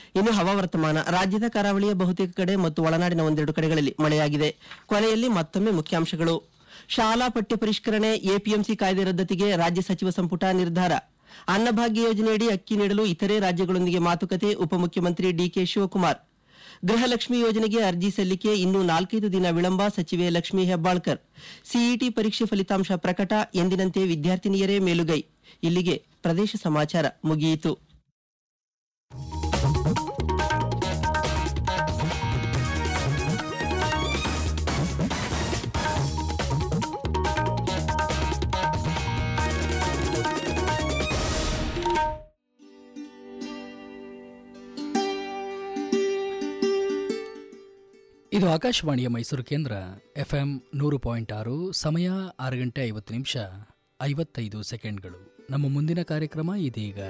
ಇನ್ನು ಹವಾವರ್ತಮಾನ ರಾಜ್ಯದ ಕರಾವಳಿಯ ಬಹುತೇಕ ಕಡೆ ಮತ್ತು ಒಳನಾಡಿನ ಒಂದೆರಡು ಕಡೆಗಳಲ್ಲಿ ಮಳೆಯಾಗಿದೆ ಕೊನೆಯಲ್ಲಿ ಮತ್ತೊಮ್ಮೆ ಮುಖ್ಯಾಂಶಗಳು ಶಾಲಾ ಪಠ್ಯ ಪರಿಷ್ಕರಣೆ ಎಪಿಎಂಸಿ ಕಾಯ್ದೆ ರದ್ದತಿಗೆ ರಾಜ್ಯ ಸಚಿವ ಸಂಪುಟ ನಿರ್ಧಾರ ಅನ್ನಭಾಗ್ಯ ಯೋಜನೆಯಡಿ ಅಕ್ಕಿ ನೀಡಲು ಇತರೆ ರಾಜ್ಯಗಳೊಂದಿಗೆ ಮಾತುಕತೆ ಉಪಮುಖ್ಯಮಂತ್ರಿ ಡಿಕೆ ಶಿವಕುಮಾರ್ ಗೃಹಲಕ್ಷ್ಮಿ ಯೋಜನೆಗೆ ಅರ್ಜಿ ಸಲ್ಲಿಕೆ ಇನ್ನೂ ನಾಲ್ಕೈದು ದಿನ ವಿಳಂಬ ಸಚಿವೆ ಲಕ್ಷ್ಮೀ ಹೆಬ್ಬಾಳ್ಕರ್ ಸಿಇಟಿ ಪರೀಕ್ಷೆ ಫಲಿತಾಂಶ ಪ್ರಕಟ ಎಂದಿನಂತೆ ವಿದ್ಯಾರ್ಥಿನಿಯರೇ ಮೇಲುಗೈ ಇಲ್ಲಿಗೆ ಪ್ರದೇಶ ಸಮಾಚಾರ ಮುಗಿಯಿತು ಇದು ಆಕಾಶವಾಣಿಯ ಮೈಸೂರು ಕೇಂದ್ರ ಎಫ್ಎಂ ನೂರು ಪಾಯಿಂಟ್ ಆರು ಸಮಯ ಆರು ಗಂಟೆ ಐವತ್ತು ನಿಮಿಷ ಐವತ್ತೈದು ಸೆಕೆಂಡ್ಗಳು ನಮ್ಮ ಮುಂದಿನ ಕಾರ್ಯಕ್ರಮ ಇದೀಗ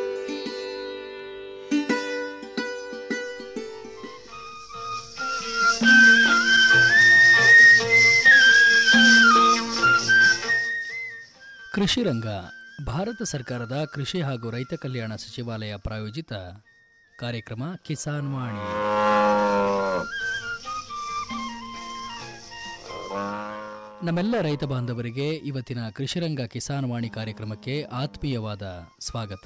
ಕೃಷಿ ರಂಗ ಭಾರತ ಸರ್ಕಾರದ ಕೃಷಿ ಹಾಗೂ ರೈತ ಕಲ್ಯಾಣ ಸಚಿವಾಲಯ ಪ್ರಾಯೋಜಿತ ಕಾರ್ಯಕ್ರಮ ಕಿಸಾನ್ ವಾಣಿ ನಮ್ಮೆಲ್ಲ ರೈತ ಬಾಂಧವರಿಗೆ ಇವತ್ತಿನ ಕೃಷಿರಂಗ ಕಿಸಾನ್ ವಾಣಿ ಕಾರ್ಯಕ್ರಮಕ್ಕೆ ಆತ್ಮೀಯವಾದ ಸ್ವಾಗತ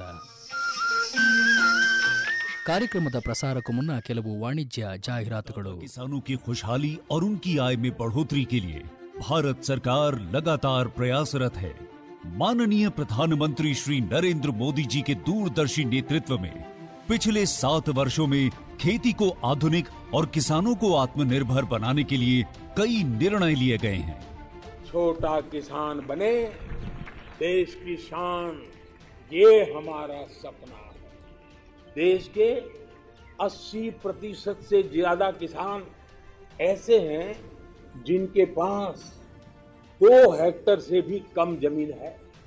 ಕಾರ್ಯಕ್ರಮದ ಪ್ರಸಾರಕ್ಕೂ ಮುನ್ನ ಕೆಲವು ವಾಣಿಜ್ಯ ಜಾಹೀರಾತುಗಳು किसानों की खुशहाली और उनकी आय में बढ़ोतरी के लिए भारत सरकार लगातार प्रयासरत है माननीय प्रधानमंत्री श्री नरेंद्र मोदी जी के दूरदर्शी नेतृत्व में पिछले सात वर्षों में खेती को आधुनिक और किसानों को आत्मनिर्भर बनाने के लिए कई निर्णय लिए गए हैं छोटा किसान बने देश की शान ये हमारा सपना है देश के 80 प्रतिशत से ज्यादा किसान ऐसे हैं जिनके पास दो हेक्टर से भी कम जमीन है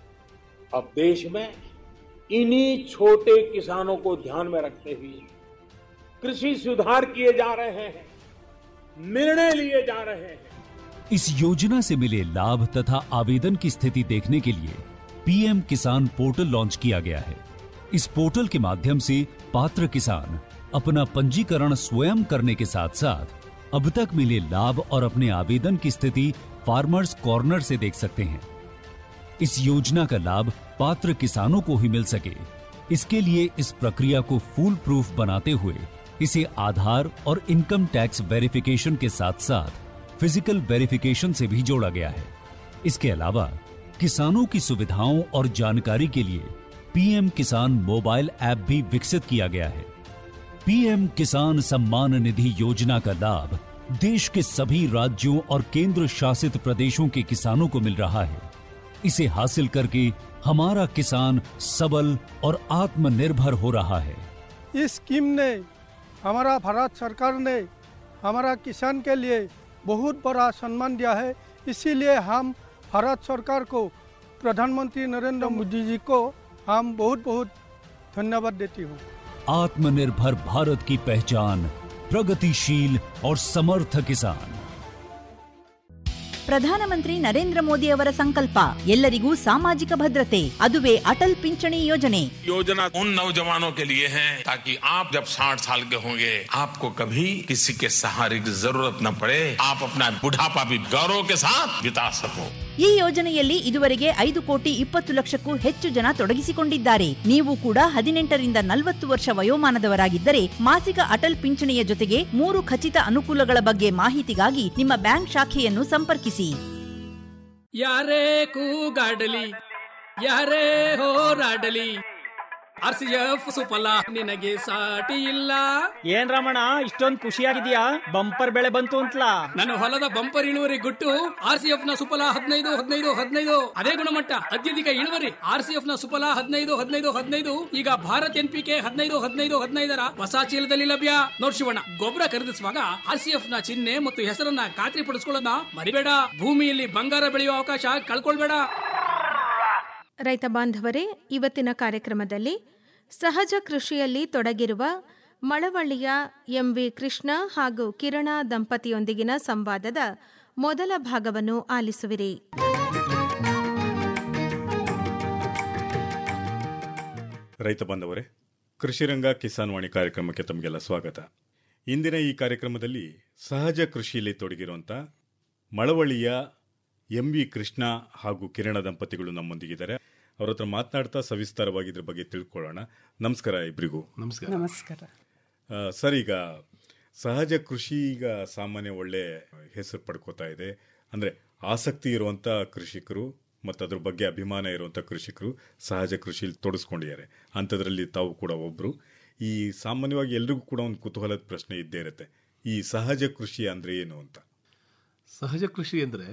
अब देश में इन्हीं छोटे किसानों को ध्यान में रखते हुए कृषि सुधार किए जा रहे हैं निर्णय लिए जा रहे हैं इस योजना से मिले लाभ तथा आवेदन की स्थिति देखने के लिए पीएम किसान पोर्टल लॉन्च किया गया है इस पोर्टल के माध्यम से पात्र किसान अपना पंजीकरण स्वयं करने के साथ साथ अब तक मिले लाभ और अपने आवेदन की स्थिति फार्मर्स कॉर्नर से देख सकते हैं इस योजना का लाभ पात्र किसानों को ही मिल सके इसके लिए इस प्रक्रिया को फूल प्रूफ बनाते हुए इसे आधार और इनकम टैक्स वेरिफिकेशन के साथ साथ फिजिकल वेरिफिकेशन से भी जोड़ा गया है इसके अलावा किसानों की सुविधाओं और जानकारी के लिए पीएम किसान मोबाइल ऐप भी विकसित किया गया है पीएम किसान सम्मान निधि योजना का लाभ देश के सभी राज्यों और केंद्र शासित प्रदेशों के किसानों को मिल रहा है इसे हासिल करके हमारा किसान सबल और आत्मनिर्भर हो रहा है इस स्कीम ने हमारा भारत सरकार ने हमारा किसान के लिए बहुत बड़ा सम्मान दिया है इसीलिए हम भारत सरकार को प्रधानमंत्री नरेंद्र मोदी जी को हम बहुत बहुत धन्यवाद देती हूँ आत्मनिर्भर भारत की पहचान प्रगतिशील और समर्थ किसान ಪ್ರಧಾನಮಂತ್ರಿ ನರೇಂದ್ರ ಮೋದಿ ಅವರ ಸಂಕಲ್ಪ ಎಲ್ಲರಿಗೂ ಸಾಮಾಜಿಕ ಭದ್ರತೆ ಅದುವೇ ಅಟಲ್ ಪಿಂಚಣಿ ಯೋಜನೆ योजना उन नौजवानों के लिए है ताकि आप जब 60 साल के होंगे आपको कभी किसी के सहारे की जरूरत न पड़े आप अपना बुढ़ापा भी गौरव के साथ बिता सको ಈ ಯೋಜನೆಯಲ್ಲಿ ಇದುವರೆಗೆ ಐದು ಕೋಟಿ ಇಪ್ಪತ್ತು ಲಕ್ಷಕ್ಕೂ ಹೆಚ್ಚು ಜನ ತೊಡಗಿಸಿಕೊಂಡಿದ್ದಾರೆ ನೀವು ಕೂಡ ಹದಿನೆಂಟರಿಂದ ನಲವತ್ತು ವರ್ಷ ವಯೋಮಾನದವರಾಗಿದ್ದರೆ ಮಾಸಿಕ ಅಟಲ್ ಪಿಂಚಣಿಯ ಜೊತೆಗೆ ಮೂರು ಖಚಿತ ಅನುಕೂಲಗಳ ಬಗ್ಗೆ ಮಾಹಿತಿಗಾಗಿ ನಿಮ್ಮ ಬ್ಯಾಂಕ್ ಶಾಖೆಯನ್ನು ಸಂಪರ್ಕಿಸಿ ಯಾರೇ ಕೂಗಾಡಲಿ ಯಾರೇ ಹೋರಾಡಲಿ ಆರ್ ಸಿ ಎಫ್ ಸುಫಲ ನಿನಗೆ ಸಾಟಿ ಇಲ್ಲ ಏನ್ ರಮಣ ಇಷ್ಟೊಂದ್ ಖುಷಿಯಾಗಿದ್ಯಾ ಬಂಪರ್ ಬೆಳೆ ಬಂತು ಅಂತಲಾ ನನ್ನ ಹೊಲದ ಬಂಪರ್ ಇಳುವರಿ ಗುಟ್ಟು ಆರ್ ಸಿ ಎಫ್ ನ ಸುಫಲ ಹದಿನೈದು ಹದಿನೈದು ಹದಿನೈದು ಅದೇ ಗುಣಮಟ್ಟ ಅತ್ಯಧಿಕ ಇಳುವರಿ ಆರ್ ಸಿ ಎಫ್ ನ ಸುಫಲ ಹದಿನೈದು ಹದಿನೈದು ಹದಿನೈದು ಈಗ ಭಾರತ್ ಎನ್ ಪಿ ಕೆ ಹದಿನೈದು ಹದಿನೈದು ಹದಿನೈದರ ಹೊಸ ಚೀಲದಲ್ಲಿ ಲಭ್ಯ ನೋಡ್ ಶಿವಣ್ಣ ಗೊಬ್ಬರ ಖರೀದಿಸುವಾಗ ಆರ್ ಸಿ ಎಫ್ ನ ಚಿಹ್ನೆ ಮತ್ತು ಹೆಸರನ್ನ ಖಾತ್ರಿಪಡಿಸಿಕೊಳ್ಳೋದನ್ನ ಮರಿಬೇಡ ಭೂಮಿಯಲ್ಲಿ ಬಂಗಾರ ಬೆಳೆಯುವ ಅವಕಾಶ ಕಳ್ಕೊಳ್ಬೇಡ ರೈತ ಬಾಂಧವರೇ ಇವತ್ತಿನ ಕಾರ್ಯಕ್ರಮದಲ್ಲಿ ಸಹಜ ಕೃಷಿಯಲ್ಲಿ ತೊಡಗಿರುವ ಮಳವಳ್ಳಿಯ ಎಂವಿ ಕೃಷ್ಣ ಹಾಗೂ ಕಿರಣ ದಂಪತಿಯೊಂದಿಗಿನ ಸಂವಾದದ ಮೊದಲ ಭಾಗವನ್ನು ಆಲಿಸುವಿರಿ ರೈತ ಬಾಂಧವರೇ ಕೃಷಿರಂಗ ಕಿಸಾನ್ ವಾಣಿ ಕಾರ್ಯಕ್ರಮಕ್ಕೆ ತಮಗೆಲ್ಲ ಸ್ವಾಗತ ಇಂದಿನ ಈ ಕಾರ್ಯಕ್ರಮದಲ್ಲಿ ಸಹಜ ಕೃಷಿಯಲ್ಲಿ ತೊಡಗಿರುವಂಥ ಮಳವಳ್ಳಿಯ ಎಂ ವಿ ಕೃಷ್ಣ ಹಾಗೂ ಕಿರಣ ದಂಪತಿಗಳು ನಮ್ಮೊಂದಿಗಿದ್ದಾರೆ ಅವ್ರ ಹತ್ರ ಮಾತನಾಡ್ತಾ ಸವಿಸ್ತಾರವಾಗಿ ಇದ್ರ ಬಗ್ಗೆ ತಿಳ್ಕೊಳ್ಳೋಣ ನಮಸ್ಕಾರ ಇಬ್ಬರಿಗೂ ನಮಸ್ಕಾರ ನಮಸ್ಕಾರ ಆ, ಸರ್ ಈಗ ಸಹಜ ಕೃಷಿ ಈಗ ಸಾಮಾನ್ಯ ಒಳ್ಳೆ ಹೆಸರು ಪಡ್ಕೋತಾ ಇದೆ ಅಂದರೆ ಆಸಕ್ತಿ ಇರುವಂಥ ಕೃಷಿಕರು ಮತ್ತು ಅದ್ರ ಬಗ್ಗೆ ಅಭಿಮಾನ ಇರುವಂಥ ಕೃಷಿಕರು ಸಹಜ ಕೃಷಿಯಲ್ಲಿ ತೊಡಗಿಸ್ಕೊಂಡಿದ್ದಾರೆ ಅಂಥದ್ರಲ್ಲಿ ತಾವು ಕೂಡ ಒಬ್ಬರು ಈ ಸಾಮಾನ್ಯವಾಗಿ ಎಲ್ರಿಗೂ ಕೂಡ ಒಂದು ಕುತೂಹಲದ ಪ್ರಶ್ನೆ ಇದ್ದೇ ಇರುತ್ತೆ ಈ ಸಹಜ ಕೃಷಿ ಅಂದರೆ ಏನು ಅಂತ ಸಹಜ ಕೃಷಿ ಅಂದರೆ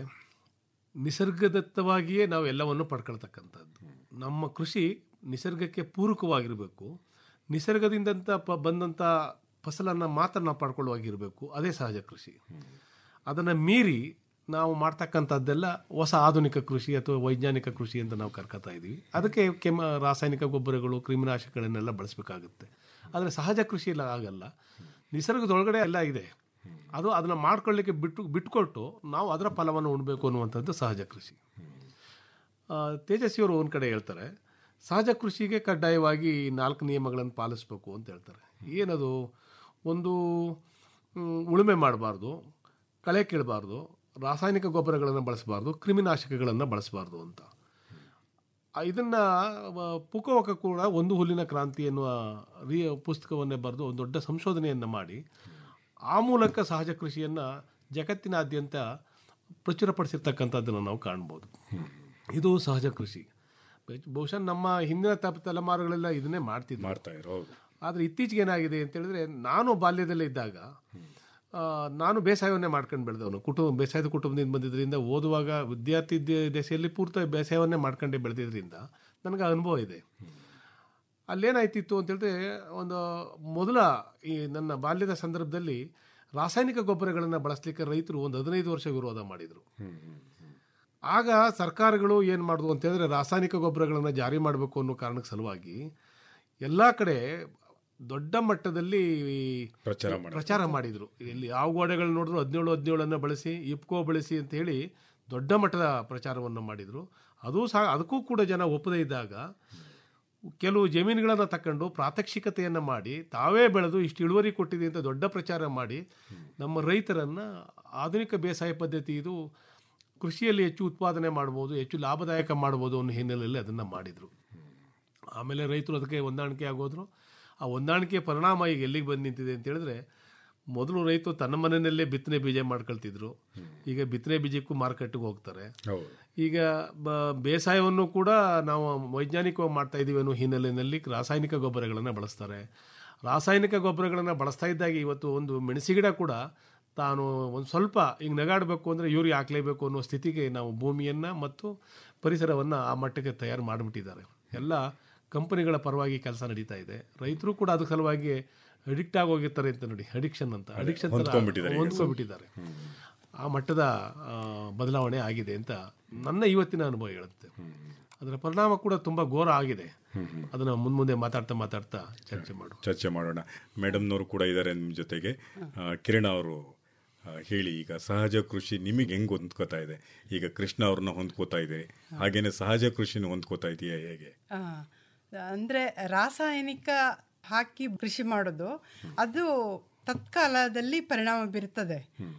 ನಿಸರ್ಗದತ್ತವಾಗಿಯೇ ನಾವು ಎಲ್ಲವನ್ನು ಪಡ್ಕೊಳ್ತಕ್ಕಂಥದ್ದು ನಮ್ಮ ಕೃಷಿ ನಿಸರ್ಗಕ್ಕೆ ಪೂರಕವಾಗಿರಬೇಕು ನಿಸರ್ಗದಿಂದಂತ ಪ ಬಂದಂಥ ಫಸಲನ್ನು ಮಾತ್ರ ನಾವು ಪಡ್ಕೊಳ್ಳುವಾಗಿರಬೇಕು ಅದೇ ಸಹಜ ಕೃಷಿ ಅದನ್ನು ಮೀರಿ ನಾವು ಮಾಡ್ತಕ್ಕಂಥದ್ದೆಲ್ಲ ಹೊಸ ಆಧುನಿಕ ಕೃಷಿ ಅಥವಾ ವೈಜ್ಞಾನಿಕ ಕೃಷಿ ಅಂತ ನಾವು ಕರ್ಕೊತಾ ಇದ್ದೀವಿ ಅದಕ್ಕೆ ಕೆಮ ರಾಸಾಯನಿಕ ಗೊಬ್ಬರಗಳು ಕ್ರಿಮಿನಾಶಕಗಳನ್ನೆಲ್ಲ ಬಳಸಬೇಕಾಗುತ್ತೆ ಆದರೆ ಸಹಜ ಕೃಷಿಯಲ್ಲಿ ಆಗಲ್ಲ ನಿಸರ್ಗದೊಳಗಡೆ ಎಲ್ಲ ಇದೆ ಅದು ಅದನ್ನು ಮಾಡ್ಕೊಳ್ಳಿಕ್ಕೆ ಬಿಟ್ಟು ಬಿಟ್ಕೊಟ್ಟು ನಾವು ಅದರ ಫಲವನ್ನು ಉಣ್ಬೇಕು ಅನ್ನುವಂಥದ್ದು ಸಹಜ ಕೃಷಿ ಆ, ತೇಜಸ್ವಿಯವರು ಒಂದು ಕಡೆ ಹೇಳ್ತಾರೆ ಸಹಜ ಕೃಷಿಗೆ ಕಡ್ಡಾಯವಾಗಿ ನಾಲ್ಕು ನಿಯಮಗಳನ್ನು ಪಾಲಿಸಬೇಕು ಅಂತ ಹೇಳ್ತಾರೆ ಏನದು ಒಂದು ಮ್, ಉಳುಮೆ ಮಾಡಬಾರ್ದು ಕಳೆ ಕೀಳಬಾರ್ದು ರಾಸಾಯನಿಕ ಗೊಬ್ಬರಗಳನ್ನು ಬಳಸಬಾರ್ದು ಕ್ರಿಮಿನಾಶಕಗಳನ್ನು ಬಳಸಬಾರ್ದು ಅಂತ ಆ, ಇದನ್ನ ಆ, ಪುಕವಕ ಕೂಡ ಒಂದು ಹುಲ್ಲಿನ ಕ್ರಾಂತಿ ಎನ್ನುವ ರೀ ಪುಸ್ತಕವನ್ನೇ ಬರೆದು ಒಂದು ದೊಡ್ಡ ಸಂಶೋಧನೆಯನ್ನು ಮಾಡಿ ಆ ಮೂಲಕ ಸಹಜ ಕೃಷಿಯನ್ನು ಜಗತ್ತಿನಾದ್ಯಂತ ಪ್ರಚುರಪಡಿಸಿರ್ತಕ್ಕಂಥದ್ದನ್ನು ನಾವು ಕಾಣ್ಬೋದು ಇದು ಸಹಜ ಕೃಷಿ ಬಹುಶಃ ನಮ್ಮ ಹಿಂದಿನ ತ ತಲೆಮಾರುಗಳೆಲ್ಲ ಇದನ್ನೇ ಮಾಡ್ತಿದ್ವಿ ಮಾಡ್ತಾ ಇರೋ ಆದರೆ ಇತ್ತೀಚೆಗೆ ಏನಾಗಿದೆ ಅಂತ ಹೇಳಿದ್ರೆ ನಾನು ಬಾಲ್ಯದಲ್ಲೇ ಇದ್ದಾಗ ಆ, ನಾನು ಬೇಸಾಯವನ್ನೇ ಮಾಡ್ಕೊಂಡು ಬೆಳೆದವನು ಕುಟುಂಬ ಬೇಸಾಯದ ಕುಟುಂಬದಿಂದ ಬಂದಿದ್ದರಿಂದ ಓದುವಾಗ ವಿದ್ಯಾರ್ಥಿ ದ- ದಶೆಯಲ್ಲಿ ಪೂರ್ತಿ ಬೇಸಾಯವನ್ನೇ ಮಾಡ್ಕೊಂಡೇ ಬೆಳೆದಿದ್ದರಿಂದ ನನಗೆ ಆ ಅನುಭವ ಇದೆ ಅಲ್ಲೇನಾಯ್ತಿತ್ತು ಅಂತ ಹೇಳಿದ್ರೆ ಒಂದು ಮೊದಲ ಈ ನನ್ನ ಬಾಲ್ಯದ ಸಂದರ್ಭದಲ್ಲಿ ರಾಸಾಯನಿಕ ಗೊಬ್ಬರಗಳನ್ನು ಬಳಸಲಿಕ್ಕೆ ರೈತರು ಒಂದು ಹದಿನೈದು ವರ್ಷ ವಿರೋಧ ಮಾಡಿದರು ಆಗ ಸರ್ಕಾರಗಳು ಏನು ಮಾಡಿದ್ವು ಅಂತ ಹೇಳಿದ್ರೆ ರಾಸಾಯನಿಕ ಗೊಬ್ಬರಗಳನ್ನು ಜಾರಿ ಮಾಡಬೇಕು ಅನ್ನೋ ಕಾರಣಕ್ಕೆ ಸಲುವಾಗಿ ಎಲ್ಲ ಕಡೆ ದೊಡ್ಡ ಮಟ್ಟದಲ್ಲಿ ಪ್ರಚಾರ ಮಾಡಿದ್ರು. ಪ್ರಚಾರ ಮಾಡಿದ್ರು ಎಲ್ಲಿ ಯಾವ ಗೋಡೆಗಳು ನೋಡಿದ್ರು ಹದಿನೇಳು ಹದಿನೇಳನ್ನು ಬಳಸಿ ಇಪ್ಕೋ ಬಳಸಿ ಅಂತ ಹೇಳಿ ದೊಡ್ಡ ಮಟ್ಟದ ಪ್ರಚಾರವನ್ನು ಮಾಡಿದರು ಅದು ಸಹ ಅದಕ್ಕೂ ಕೂಡ ಜನ ಒಪ್ಪದೇ ಇದ್ದಾಗ ಕೆಲವು ಜಮೀನುಗಳನ್ನು ತಕೊಂಡು ಪ್ರಾತ್ಯಕ್ಷಿಕತೆಯನ್ನು ಮಾಡಿ ತಾವೇ ಬೆಳೆದು ಇಷ್ಟು ಇಳುವರಿ ಕೊಟ್ಟಿದೆ ಅಂತ ದೊಡ್ಡ ಪ್ರಚಾರ ಮಾಡಿ ನಮ್ಮ ರೈತರನ್ನು ಆಧುನಿಕ ಬೇಸಾಯ ಪದ್ಧತಿ ಇದು ಕೃಷಿಯಲ್ಲಿ ಹೆಚ್ಚು ಉತ್ಪಾದನೆ ಮಾಡ್ಬೋದು ಹೆಚ್ಚು ಲಾಭದಾಯಕ ಮಾಡ್ಬೋದು ಅನ್ನೋ ಹಿನ್ನೆಲೆಯಲ್ಲಿ ಅದನ್ನು ಮಾಡಿದರು ಆಮೇಲೆ ರೈತರು ಅದಕ್ಕೆ ಹೊಂದಾಣಿಕೆ ಆಗೋದ್ರು ಆ ಹೊಂದಾಣಿಕೆಯ ಪರಿಣಾಮ ಈಗ ಎಲ್ಲಿಗೆ ಬಂದು ನಿಂತಿದೆ ಅಂತ ಹೇಳಿದ್ರೆ ಮೊದಲು ರೈತರು ತನ್ನ ಮನೆಯಲ್ಲೇ ಬಿತ್ತನೆ ಬೀಜ ಮಾಡ್ಕೊಳ್ತಿದ್ರು ಈಗ ಬಿತ್ತನೆ ಬೀಜಕ್ಕೂ ಮಾರ್ಕೆಟ್ಗೆ ಹೋಗ್ತಾರೆ ಹೌದು ಈಗ ಬ- ಬೇಸಾಯವನ್ನು ಕೂಡ ನಾವು ವೈಜ್ಞಾನಿಕವಾಗಿ ಮಾಡ್ತಾ ಇದ್ದೀವಿ ಅನ್ನೋ ಹಿನ್ನೆಲೆಯಲ್ಲಿ ರಾಸಾಯನಿಕ ಗೊಬ್ಬರಗಳನ್ನು ಬಳಸ್ತಾರೆ ರಾಸಾಯನಿಕ ಗೊಬ್ಬರಗಳನ್ನು ಬಳಸ್ತಾ ಇದ್ದಾಗ ಇವತ್ತು ಒಂದು ಮೆಣಸಿ ಗಿಡ ಕೂಡ ತಾನು ಒಂದು ಸ್ವಲ್ಪ ಈಗ ನಗಾಡಬೇಕು ಅಂದರೆ ಯೂರಿಯಾ ಹಾಕಲೇಬೇಕು ಅನ್ನೋ ಸ್ಥಿತಿಗೆ ನಾವು ಭೂಮಿಯನ್ನು ಮತ್ತು ಪರಿಸರವನ್ನು ಆ ಮಟ್ಟಕ್ಕೆ ತಯಾರು ಮಾಡಿಬಿಟ್ಟಿದ್ದಾರೆ ಎಲ್ಲ ಕಂಪನಿಗಳ ಪರವಾಗಿ ಕೆಲಸ ನಡೀತಾ ಇದೆ ರೈತರು ಕೂಡ ಅದಕ್ಕೆ ಸಲುವಾಗಿ ಅಡಿಕ್ಟ್ ಆಗೋಗಿರ್ತಾರೆ ಅಂತ ನೋಡಿ ಅಡಿಕ್ಷನ್ ಅಂತ ಅಡಿಕ್ಷನ್ ಹೊಂದ್ಕೊಂಡ್ಬಿಟ್ಟಿದ್ದಾರೆ ಈಗ. ಹೊಂದ್ಕೊಂಡ್ಬಿಟ್ಟಿದ್ದಾರೆ ಆ ಮಟ್ಟದ ಆ, ಬದಲಾವಣೆ ಆಗಿದೆ ಅಂತ ನನ್ನ ಇವತ್ತಿನ ಅನುಭವ ಹೇಳುತ್ತೆ ಅದರ ಪರಿಣಾಮ ಕೂಡ ತುಂಬ ಘೋರ ಆಗಿದೆ ಅದನ್ನು ಮುಂದೆ ಮಾತಾಡ್ತಾ ಮಾತಾಡ್ತಾ ಚರ್ಚೆ ಮಾಡು ಚರ್ಚೆ ಮಾಡೋಣ ಮೇಡಮ್ನವರು ಕೂಡ ಇದ್ದಾರೆ ನಿಮ್ಮ ಜೊತೆಗೆ ಆ, ಕಿರಣ್ ಅವರು ಆ, ಹೇಳಿ ಈಗ ಸಹಜ ಕೃಷಿ ನಿಮಗೆ ಹೆಂಗ್ ಹೊಂದ್ಕೋತಾ ಇದೆ ಈಗ ಕೃಷ್ಣ ಅವ್ರನ್ನ ಹೊಂದ್ಕೋತಾ ಇದೆ ಹಾಗೇನೆ ಸಹಜ ಕೃಷಿನ ಹೊಂದ್ಕೋತಾ ಇದೆಯಾ ಹೇಗೆ ಆ, ಅಂದ್ರೆ ರಾಸಾಯನಿಕ ಹಾಕಿ ಕೃಷಿ ಮಾಡೋದು ಅದು ತತ್ಕಾಲದಲ್ಲಿ ಪರಿಣಾಮ ಬೀರುತ್ತದೆ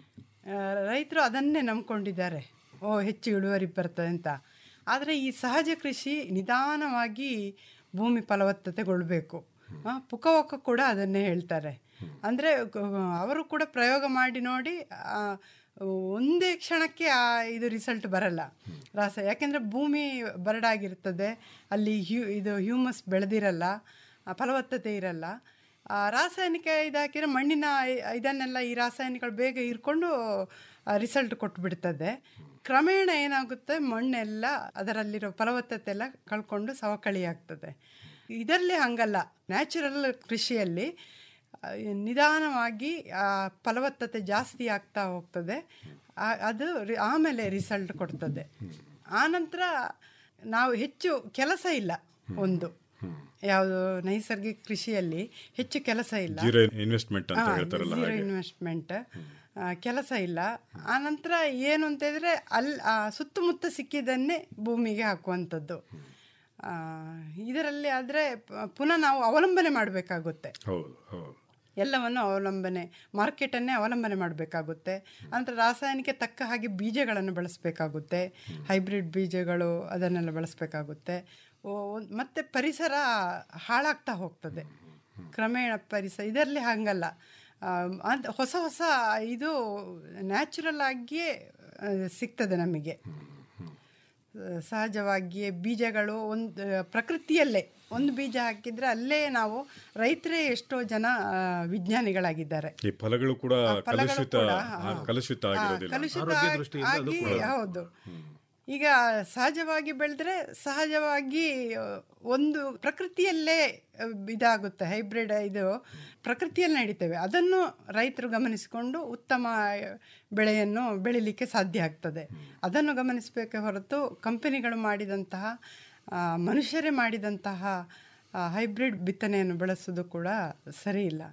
ಆ, ರೈತರು ಅದನ್ನೇ ನಂಬ್ಕೊಂಡಿದ್ದಾರೆ ಓ ಹೆಚ್ಚು ಇಳುವರಿ ಬರ್ತದೆ ಅಂತ ಆದರೆ ಈ ಸಹಜ ಕೃಷಿ ನಿಧಾನವಾಗಿ ಭೂಮಿ ಫಲವತ್ತತೆಗೊಳ್ಬೇಕು ಆ, ಪುಕವಕ ಕೂಡ ಅದನ್ನೇ ಹೇಳ್ತಾರೆ ಅಂದರೆ ಅವರು ಕೂಡ ಪ್ರಯೋಗ ಮಾಡಿ ನೋಡಿ ಆ, ಒಂದೇ ಕ್ಷಣಕ್ಕೆ ಆ ಇದು ರಿಸಲ್ಟ್ ಬರಲ್ಲ ರಾಸ ಯಾಕೆಂದರೆ ಭೂಮಿ ಬರಡಾಗಿರ್ತದೆ ಅಲ್ಲಿ ಹ್ಯೂ ಇದು ಹ್ಯೂಮಸ್ ಬೆಳೆದಿರಲ್ಲ ಆ, ಫಲವತ್ತತೆ ಇರಲ್ಲ ಆ, ರಾಸಾಯನಿಕ ಇದಾಕಿದ್ರೆ ಮಣ್ಣಿನ ಇ- ಇದನ್ನೆಲ್ಲ ಈ ರಾಸಾಯನಿಕಗಳು ಬೇಗ ಹೀರ್ಕೊಂಡು ರಿಸಲ್ಟ್ ಕೊಟ್ಬಿಡ್ತದೆ ಕ್ರಮೇಣ ಏನಾಗುತ್ತೆ ಮಣ್ಣೆಲ್ಲ ಅದರಲ್ಲಿರೋ ಫಲವತ್ತತೆ ಎಲ್ಲ ಕಳ್ಕೊಂಡು ಸವಕಳಿ ಆಗ್ತದೆ ಇದರಲ್ಲಿ ಹಂಗಲ್ಲ ನ್ಯಾಚುರಲ್ ಕೃಷಿಯಲ್ಲಿ ಆ, ನಿಧಾನವಾಗಿ ಆ ಫಲವತ್ತತೆ ಜಾಸ್ತಿ ಆಗ್ತಾ ಹೋಗ್ತದೆ ಆ- ಅದು ರಿ- ಆಮೇಲೆ ರಿಸಲ್ಟ್ ಕೊಡ್ತದೆ ಆನಂತರ ನಾವು ಹೆಚ್ಚು ಕೆಲಸ ಇಲ್ಲ ಒಂದು ಯಾವುದು ನೈಸರ್ಗಿಕ ಕೃಷಿಯಲ್ಲಿ ಹೆಚ್ಚು ಕೆಲಸ ಇಲ್ಲ ಜೀರೋ ಇನ್ವೆಸ್ಟ್ಮೆಂಟ್ ಅಂತ ಹಾ, ಹೇಳ್ತಾರಲ್ಲ zero ಹಾಗೆ ಇನ್ವೆಸ್ಟ್ಮೆಂಟ್ ಕೆಲಸ ಇಲ್ಲ ಆನಂತರ ಏನು ಅಂತ ಹೇಳಿದ್ರೆ ಅಲ್ಲಿ ಆ ಸುತ್ತಮುತ್ತ ಸಿಕ್ಕಿದ್ದನ್ನೇ ಭೂಮಿಗೆ ಹಾಕುವಂಥದ್ದು ಆ, ಇದರಲ್ಲಿ ಆದರೆ ಪುನಃ ನಾವು ಅವಲಂಬನೆ ಮಾಡಬೇಕಾಗುತ್ತೆ ಹೌದು ಹೌದು ಎಲ್ಲವನ್ನು ಅವಲಂಬನೆ ಮಾರ್ಕೆಟನ್ನೇ ಅವಲಂಬನೆ ಮಾಡಬೇಕಾಗುತ್ತೆ ನಂತರ ರಾಸಾಯನಿಕ ತಕ್ಕ ಹಾಗೆ ಬೀಜಗಳನ್ನು ಬಳಸಬೇಕಾಗುತ್ತೆ ಹೈಬ್ರಿಡ್ ಬೀಜಗಳು ಅದನ್ನೆಲ್ಲ ಬಳಸಬೇಕಾಗುತ್ತೆ ಮತ್ತು ಪರಿಸರ ಹಾಳಾಗ್ತಾ ಹೋಗ್ತದೆ ಕ್ರಮೇಣ ಪರಿಸರ ಇದರಲ್ಲಿ ಹಾಗಲ್ಲ ಆ, ಅಂತ ಹೊಸ ಹೊಸ ಇದು ನ್ಯಾಚುರಲ್ ಆಗಿಯೇ ಆ, ಸಿಗ್ತದೆ ನಮಗೆ ಸಹಜವಾಗಿಯೇ ಬೀಜಗಳು ಒಂದು ಪ್ರಕೃತಿಯಲ್ಲೇ ಒಂದು ಬೀಜ ಹಾಕಿದ್ರೆ ಅಲ್ಲೇ ನಾವು ರೈತರೇ ಎಷ್ಟೋ ಜನ ಆ, ವಿಜ್ಞಾನಿಗಳಾಗಿದ್ದಾರೆ ಈ ಫಲಗಳು ಕೂಡ ಆ, ಫಲಗಳು ಕಲುಷಿತ ಕೂಡ, ಆ, ಹಾ. ಕಲುಷಿತ ಆ, ಆಗಿರೋದಿಲ್ಲ ಕಲುಷಿತ ಆರೋಗ್ಯ ಆಗಿ- ದೃಷ್ಟಿಯಿಂದ ಅದು ಆಗಿ ಕೂಡ. ಹೌದು ಈಗ ಸಹಜವಾಗಿ ಬೆಳೆದ್ರೆ ಸಹಜವಾಗಿ ಆ, ಒಂದು ಪ್ರಕೃತಿಯಲ್ಲೇ ಆ, ಇದಾಗುತ್ತೆ ಹೈಬ್ರಿಡ್ ಇದು ಪ್ರಕೃತಿಯಲ್ಲಿ ನಡೀತೇವೆ ಅದನ್ನು ರೈತರು ಗಮನಿಸಿಕೊಂಡು ಉತ್ತಮ ಬೆಳೆಯನ್ನು ಬೆಳಿಲಿಕ್ಕೆ ಸಾಧ್ಯ ಆಗ್ತದೆ ಅದನ್ನು ಗಮನಿಸಬೇಕೆ ಹೊರತು ಕಂಪನಿಗಳು ಮಾಡಿದಂತಹ ಆ, ಮನುಷ್ಯರೇ ಮಾಡಿದಂತಹ ಆ, ಹೈಬ್ರಿಡ್ ಬಿತ್ತನೆಯನ್ನು ಬೆಳೆಸೋದು ಕೂಡ ಸರಿ ಇಲ್ಲ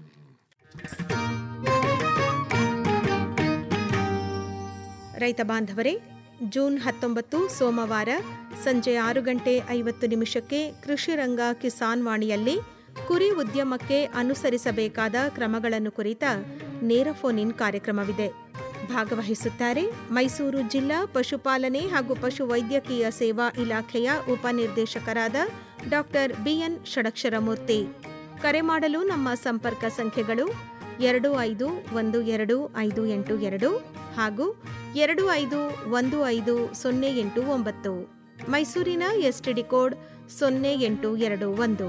ರೈತ ಬಾಂಧವರೇ ಜೂನ್ ಹತ್ತೊಂಬತ್ತು ಸೋಮವಾರ ಸಂಜೆ ಆರು ಗಂಟೆ ಐವತ್ತು ನಿಮಿಷಕ್ಕೆ ಕೃಷಿ ರಂಗ ಕಿಸಾನ್ ವಾಣಿಯಲ್ಲಿ ಕುರಿ ಉದ್ಯಮಕ್ಕೆ ಅನುಸರಿಸಬೇಕಾದ ಕ್ರಮಗಳನ್ನು ಕುರಿತ ನೇರ ಫೋನ್ ಇನ್ ಕಾರ್ಯಕ್ರಮವಿದೆ ಭಾಗವಹಿಸುತ್ತಾರೆ ಮೈಸೂರು ಜಿಲ್ಲಾ ಪಶುಪಾಲನೆ ಹಾಗೂ ಪಶು ವೈದ್ಯಕೀಯ ಸೇವಾ ಇಲಾಖೆಯ ಉಪನಿರ್ದೇಶಕರಾದ ಡಾಕ್ಟರ್ ಬಿಎನ್ ಷಡಕ್ಷರಮೂರ್ತಿ ಕರೆ ಮಾಡಲು ನಮ್ಮ ಸಂಪರ್ಕ ಸಂಖ್ಯೆಗಳು ಎರಡು ಐದು ಒಂದು ಎರಡು ಐದು ಎಂಟು ಎರಡು ಹಾಗೂ ಎರಡು ಐದು ಒಂದು ಐದು ಸೊನ್ನೆ ಎಂಟು ಒಂಬತ್ತು ಮೈಸೂರಿನ ಎಸ್ಟಿಡಿ ಕೋಡ್ ಸೊನ್ನೆ ಎಂಟು ಎರಡು ಒಂದು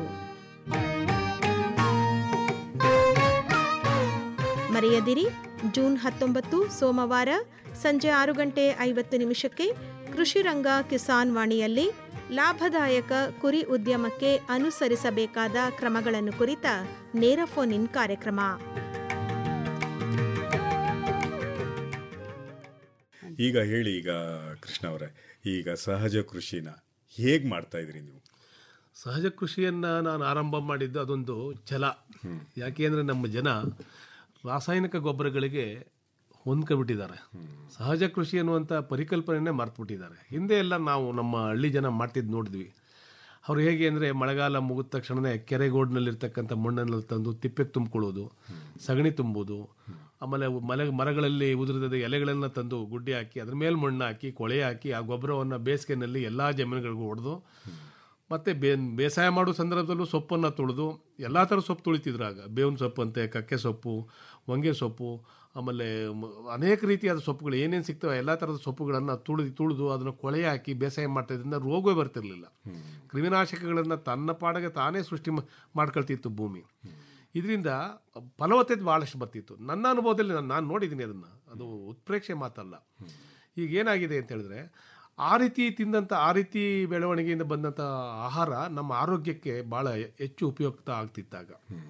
ಮರೆಯದಿರಿ ಜೂನ್ ಹತ್ತೊಂಬತ್ತು ಸೋಮವಾರ ಸಂಜೆ ಆರು ಗಂಟೆ ಐವತ್ತು ನಿಮಿಷಕ್ಕೆ ಕೃಷಿ ರಂಗ ಕಿಸಾನ್ ವಾಣಿಯಲ್ಲಿ ಲಾಭದಾಯಕ ಕುರಿ ಉದ್ಯಮಕ್ಕೆ ಅನುಸರಿಸಬೇಕಾದ ಕ್ರಮಗಳನ್ನು ಕುರಿತ ನೇರ ಫೋನ್ ಇನ್ ಕಾರ್ಯಕ್ರಮ ಈಗ ಹೇಳಿ ಈಗ ಕೃಷ್ಣ ಅವರೇ ಈಗ ಸಹಜ ಕೃಷಿನ ಹೇಗ್ ಮಾಡ್ತಾ ಇದ್ರಿ ನೀವು ಸಹಜ ಕೃಷಿಯನ್ನು ನಾನು ಆರಂಭ ಮಾಡಿದ್ದು ಅದೊಂದು ಛಲ ಯಾಕೆ ಅಂದರೆ ನಮ್ಮ ಜನ ರಾಸಾಯನಿಕ ಗೊಬ್ಬರಗಳಿಗೆ ಹೊಂದ್ಕೊಬಿಟ್ಟಿದ್ದಾರೆ ಸಹಜ ಕೃಷಿ ಅನ್ನುವಂಥ ಪರಿಕಲ್ಪನೆಯೇ ಮರ್ತುಬಿಟ್ಟಿದ್ದಾರೆ ಹಿಂದೆ ಎಲ್ಲ ನಾವು ನಮ್ಮ ಹಳ್ಳಿ ಜನ ಮಾಡ್ತಿದ್ದು ನೋಡಿದ್ವಿ ಅವ್ರು ಹೇಗೆ ಅಂದರೆ ಮಳೆಗಾಲ ಮುಗಿದ ತಕ್ಷಣವೇ ಕೆರೆಗೋಡ್ನಲ್ಲಿರ್ತಕ್ಕಂಥ ಮಣ್ಣನ್ನು ತಂದು ತಿಪ್ಪೆಗೆ ತುಂಬಿಕೊಳ್ಳೋದು ಸಗಣಿ ತುಂಬೋದು ಆಮೇಲೆ ಅವು ಮಲೆ ಮರಗಳಲ್ಲಿ ಉದುರಿದ ಎಲೆಗಳನ್ನು ತಂದು ಗುಡ್ಡೆ ಹಾಕಿ ಅದ್ರ ಮೇಲೆ ಮಣ್ಣು ಹಾಕಿ ಕೊಳೆ ಹಾಕಿ ಆ ಗೊಬ್ಬರವನ್ನು ಬೇಸಿಗೆನಲ್ಲಿ ಎಲ್ಲ ಜಮೀನುಗಳಿಗೂ ಹೊಡೆದು ಮತ್ತು ಬೇ ಬೇಸಾಯ ಮಾಡೋ ಸಂದರ್ಭದಲ್ಲೂ ಸೊಪ್ಪನ್ನು ತುಳಿದು ಎಲ್ಲ ಥರ ಸೊಪ್ಪು ತುಳಿತಿದ್ರು ಆಗ ಬೇವಿನ ಸೊಪ್ಪು ಅಂತೆ ಕಕ್ಕೆ ಸೊಪ್ಪು ಹೊಂಗೆ ಸೊಪ್ಪು ಆಮೇಲೆ ಮ- ಅನೇಕ ರೀತಿಯಾದ ಸೊಪ್ಪುಗಳು ಏನೇನು ಸಿಗ್ತವೆ ಎಲ್ಲ ಥರದ ಸೊಪ್ಪುಗಳನ್ನು ತುಳಿದು ತುಳಿದು ಅದನ್ನು ಕೊಳೆ ಹಾಕಿ ಬೇಸಾಯ ಮಾಡ್ತಾಯಿದ್ರಿಂದ ರೋಗವೇ ಬರ್ತಿರ್ಲಿಲ್ಲ ಕ್ರಿಮಿನಾಶಕಗಳನ್ನು ತನ್ನ ಪಾಡಿಗೆ ತಾನೇ ಸೃಷ್ಟಿ ಮಾ- ಮಾಡ್ಕೊಳ್ತಿತ್ತು ಭೂಮಿ ಇದರಿಂದ ಫಲವತ್ತತೆ ಭಾಳಷ್ಟು ಬರ್ತಿತ್ತು ನನ್ನ ಅನುಭವದಲ್ಲಿ ನಾನು ನಾನು ನೋಡಿದ್ದೀನಿ ಅದನ್ನು ಅದು ಉತ್ಪ್ರೇಕ್ಷೆ ಮಾತಲ್ಲ ಈಗ ಏನಾಗಿದೆ ಅಂತ ಹೇಳಿದ್ರೆ ಆ ರೀತಿ ತಿಂದಂಥ ಆ ರೀತಿ ಬೆಳವಣಿಗೆಯಿಂದ ಬಂದಂಥ ಆಹಾರ ನಮ್ಮ ಆರೋಗ್ಯಕ್ಕೆ ಭಾಳ ಹೆಚ್ಚು ಉಪಯುಕ್ತ ಆಗ್ತಿತ್ತಾಗ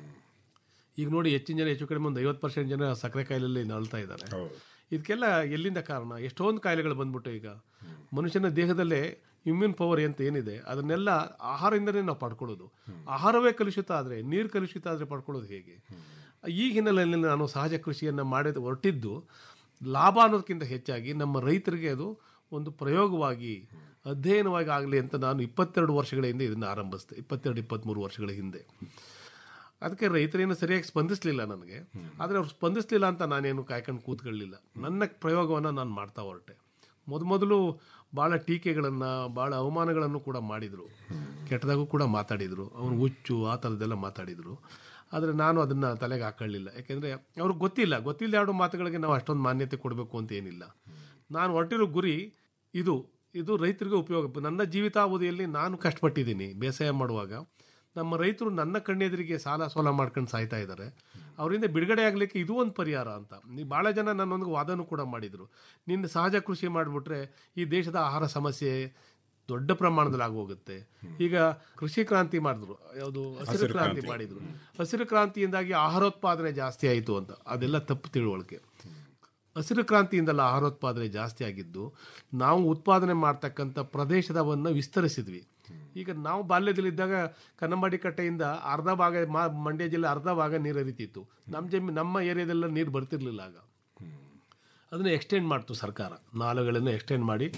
ಈಗ ನೋಡಿ ಹೆಚ್ಚಿನ ಜನ ಹೆಚ್ಚು ಕಡಿಮೆ ಒಂದು ಐವತ್ತು ಪರ್ಸೆಂಟ್ ಜನ ಸಕ್ಕರೆ ಕಾಯಿಲೆಯಲ್ಲಿ ನಳ್ತಾ ಇದ್ದಾರೆ ಇದಕ್ಕೆಲ್ಲ ಎಲ್ಲಿಂದ ಕಾರಣ ಎಷ್ಟೊಂದು ಕಾಯಿಲೆಗಳು ಬಂದ್ಬಿಟ್ಟು ಈಗ ಮನುಷ್ಯನ ದೇಹದಲ್ಲೇ ಇಮ್ಯೂನ್ ಪವರ್ ಅಂತ ಏನಿದೆ ಅದನ್ನೆಲ್ಲ ಆಹಾರದಿಂದನೇ ನಾವು ಪಡ್ಕೊಳ್ಳೋದು ಆಹಾರವೇ ಕಲುಷಿತ ಆದರೆ ನೀರು ಕಲುಷಿತ ಆದರೆ ಪಡ್ಕೊಳ್ಳೋದು ಹೇಗೆ ಈ ಹಿನ್ನೆಲೆಯಲ್ಲಿ ನಾನು ಸಹಜ ಕೃಷಿಯನ್ನು ಮಾಡಿದ ಹೊರಟಿದ್ದು ಲಾಭ ಅನ್ನೋದಕ್ಕಿಂತ ಹೆಚ್ಚಾಗಿ ನಮ್ಮ ರೈತರಿಗೆ ಅದು ಒಂದು ಪ್ರಯೋಗವಾಗಿ ಅಧ್ಯಯನವಾಗಿ ಆಗಲಿ ಅಂತ ನಾನು ಇಪ್ಪತ್ತೆರಡು ವರ್ಷಗಳ ಹಿಂದೆ ಇದನ್ನು ಆರಂಭಿಸಿದೆ ಇಪ್ಪತ್ತೆರಡು ಇಪ್ಪತ್ತ್ಮೂರು ವರ್ಷಗಳ ಹಿಂದೆ ಅದಕ್ಕೆ ರೈತರೇನು ಸರಿಯಾಗಿ ಸ್ಪಂದಿಸಲಿಲ್ಲ ನನಗೆ ಆದರೆ ಅವ್ರು ಸ್ಪಂದಿಸಲಿಲ್ಲ ಅಂತ ನಾನೇನು ಕಾಯ್ಕೊಂಡು ಕೂತ್ಕೊಳ್ಳಿಲ್ಲ ನನ್ನ ಪ್ರಯೋಗವನ್ನು ನಾನು ಮಾಡ್ತಾ ಹೊರಟೆ ಮೊದಮೊದಲು ಭಾಳ ಟೀಕೆಗಳನ್ನು ಭಾಳ ಅವಮಾನಗಳನ್ನು ಕೂಡ ಮಾಡಿದರು ಕೆಟ್ಟದಾಗೂ ಕೂಡ ಮಾತಾಡಿದರು ಅವನು ಹುಚ್ಚು ಆ ಥರದ್ದೆಲ್ಲ ಮಾತಾಡಿದರು ಆದರೆ ನಾನು ಅದನ್ನು ತಲೆಗೆ ಹಾಕೊಳ್ಳಿಲ್ಲ ಯಾಕೆಂದರೆ ಅವ್ರಿಗೆ ಗೊತ್ತಿಲ್ಲ ಗೊತ್ತಿಲ್ಲ ಎರಡು ಮಾತುಗಳಿಗೆ ನಾವು ಅಷ್ಟೊಂದು ಮಾನ್ಯತೆ ಕೊಡಬೇಕು ಅಂತ ಏನಿಲ್ಲ ನಾನು ಹೊರಟಿರೋ ಗುರಿ ಇದು ಇದು ರೈತರಿಗೆ ಉಪಯೋಗ ನನ್ನ ಜೀವಿತಾವಧಿಯಲ್ಲಿ ನಾನು ಕಷ್ಟಪಟ್ಟಿದ್ದೀನಿ ಬೇಸಾಯ ಮಾಡುವಾಗ ನಮ್ಮ ರೈತರು ನನ್ನ ಕಣ್ಣೆದುರಿಗೆ ಸಾಲ ಸೋಲ ಮಾಡ್ಕೊಂಡು ಸಾಯ್ತಾ ಇದ್ದಾರೆ ಅವರಿಂದ ಬಿಡುಗಡೆ ಆಗಲಿಕ್ಕೆ ಇದು ಒಂದು ಪರಿಹಾರ ಅಂತ ನೀವು ಭಾಳ ಜನ ನನ್ನೊಂದಿಗೆ ವಾದನೂ ಕೂಡ ಮಾಡಿದರು ನಿನ್ನ ಸಹಜ ಕೃಷಿ ಮಾಡಿಬಿಟ್ರೆ ಈ ದೇಶದ ಆಹಾರ ಸಮಸ್ಯೆ ದೊಡ್ಡ ಪ್ರಮಾಣದಲ್ಲಿ ಆಗೋಗುತ್ತೆ ಈಗ ಕೃಷಿ ಕ್ರಾಂತಿ ಮಾಡಿದ್ರು ಯಾವುದು ಹಸಿರು ಹಸಿರು ಕ್ರಾಂತಿ ಕ್ರಾಂತಿ. ಮಾಡಿದ್ರು ಹಸಿರು ಕ್ರಾಂತಿಯಿಂದಾಗಿ ಆಹಾರೋತ್ಪಾದನೆ ಜಾಸ್ತಿ ಆಯಿತು ಅಂತ ಅದೆಲ್ಲ ತಪ್ಪು ತಿಳುವಳಿಕೆ ಹಸಿರು ಕ್ರಾಂತಿಯಿಂದಲ್ಲ ಆಹಾರೋತ್ಪಾದನೆ ಜಾಸ್ತಿ ಆಗಿದ್ದು ನಾವು ಉತ್ಪಾದನೆ ಮಾಡ್ತಕ್ಕಂಥ ಪ್ರದೇಶದವನ್ನು ವಿಸ್ತರಿಸಿದ್ವಿ ಈಗ ನಾವು ಬಾಲ್ಯದಲ್ಲಿದ್ದಾಗ ಕನ್ನಂಬಾಡಿ ಕಟ್ಟೆಯಿಂದ ಅರ್ಧ ಭಾಗ ಮಾ ಮಂಡ್ಯ ಜಿಲ್ಲೆ ಅರ್ಧ ಭಾಗ ನೀರು ಹರಿತಿತ್ತು ನಮ್ಮ ಜಮೀನು ನಮ್ಮ ಏರಿಯಾದೆಲ್ಲ ನೀರು ಬರ್ತಿರ್ಲಿಲ್ಲ ಆಗ ಅದನ್ನು ಎಕ್ಸ್ಟೆಂಡ್ ಮಾಡ್ತು ಸರ್ಕಾರ ನಾಲೆಗಳನ್ನು ಎಕ್ಸ್ಟೆಂಡ್ ಮಾಡಿ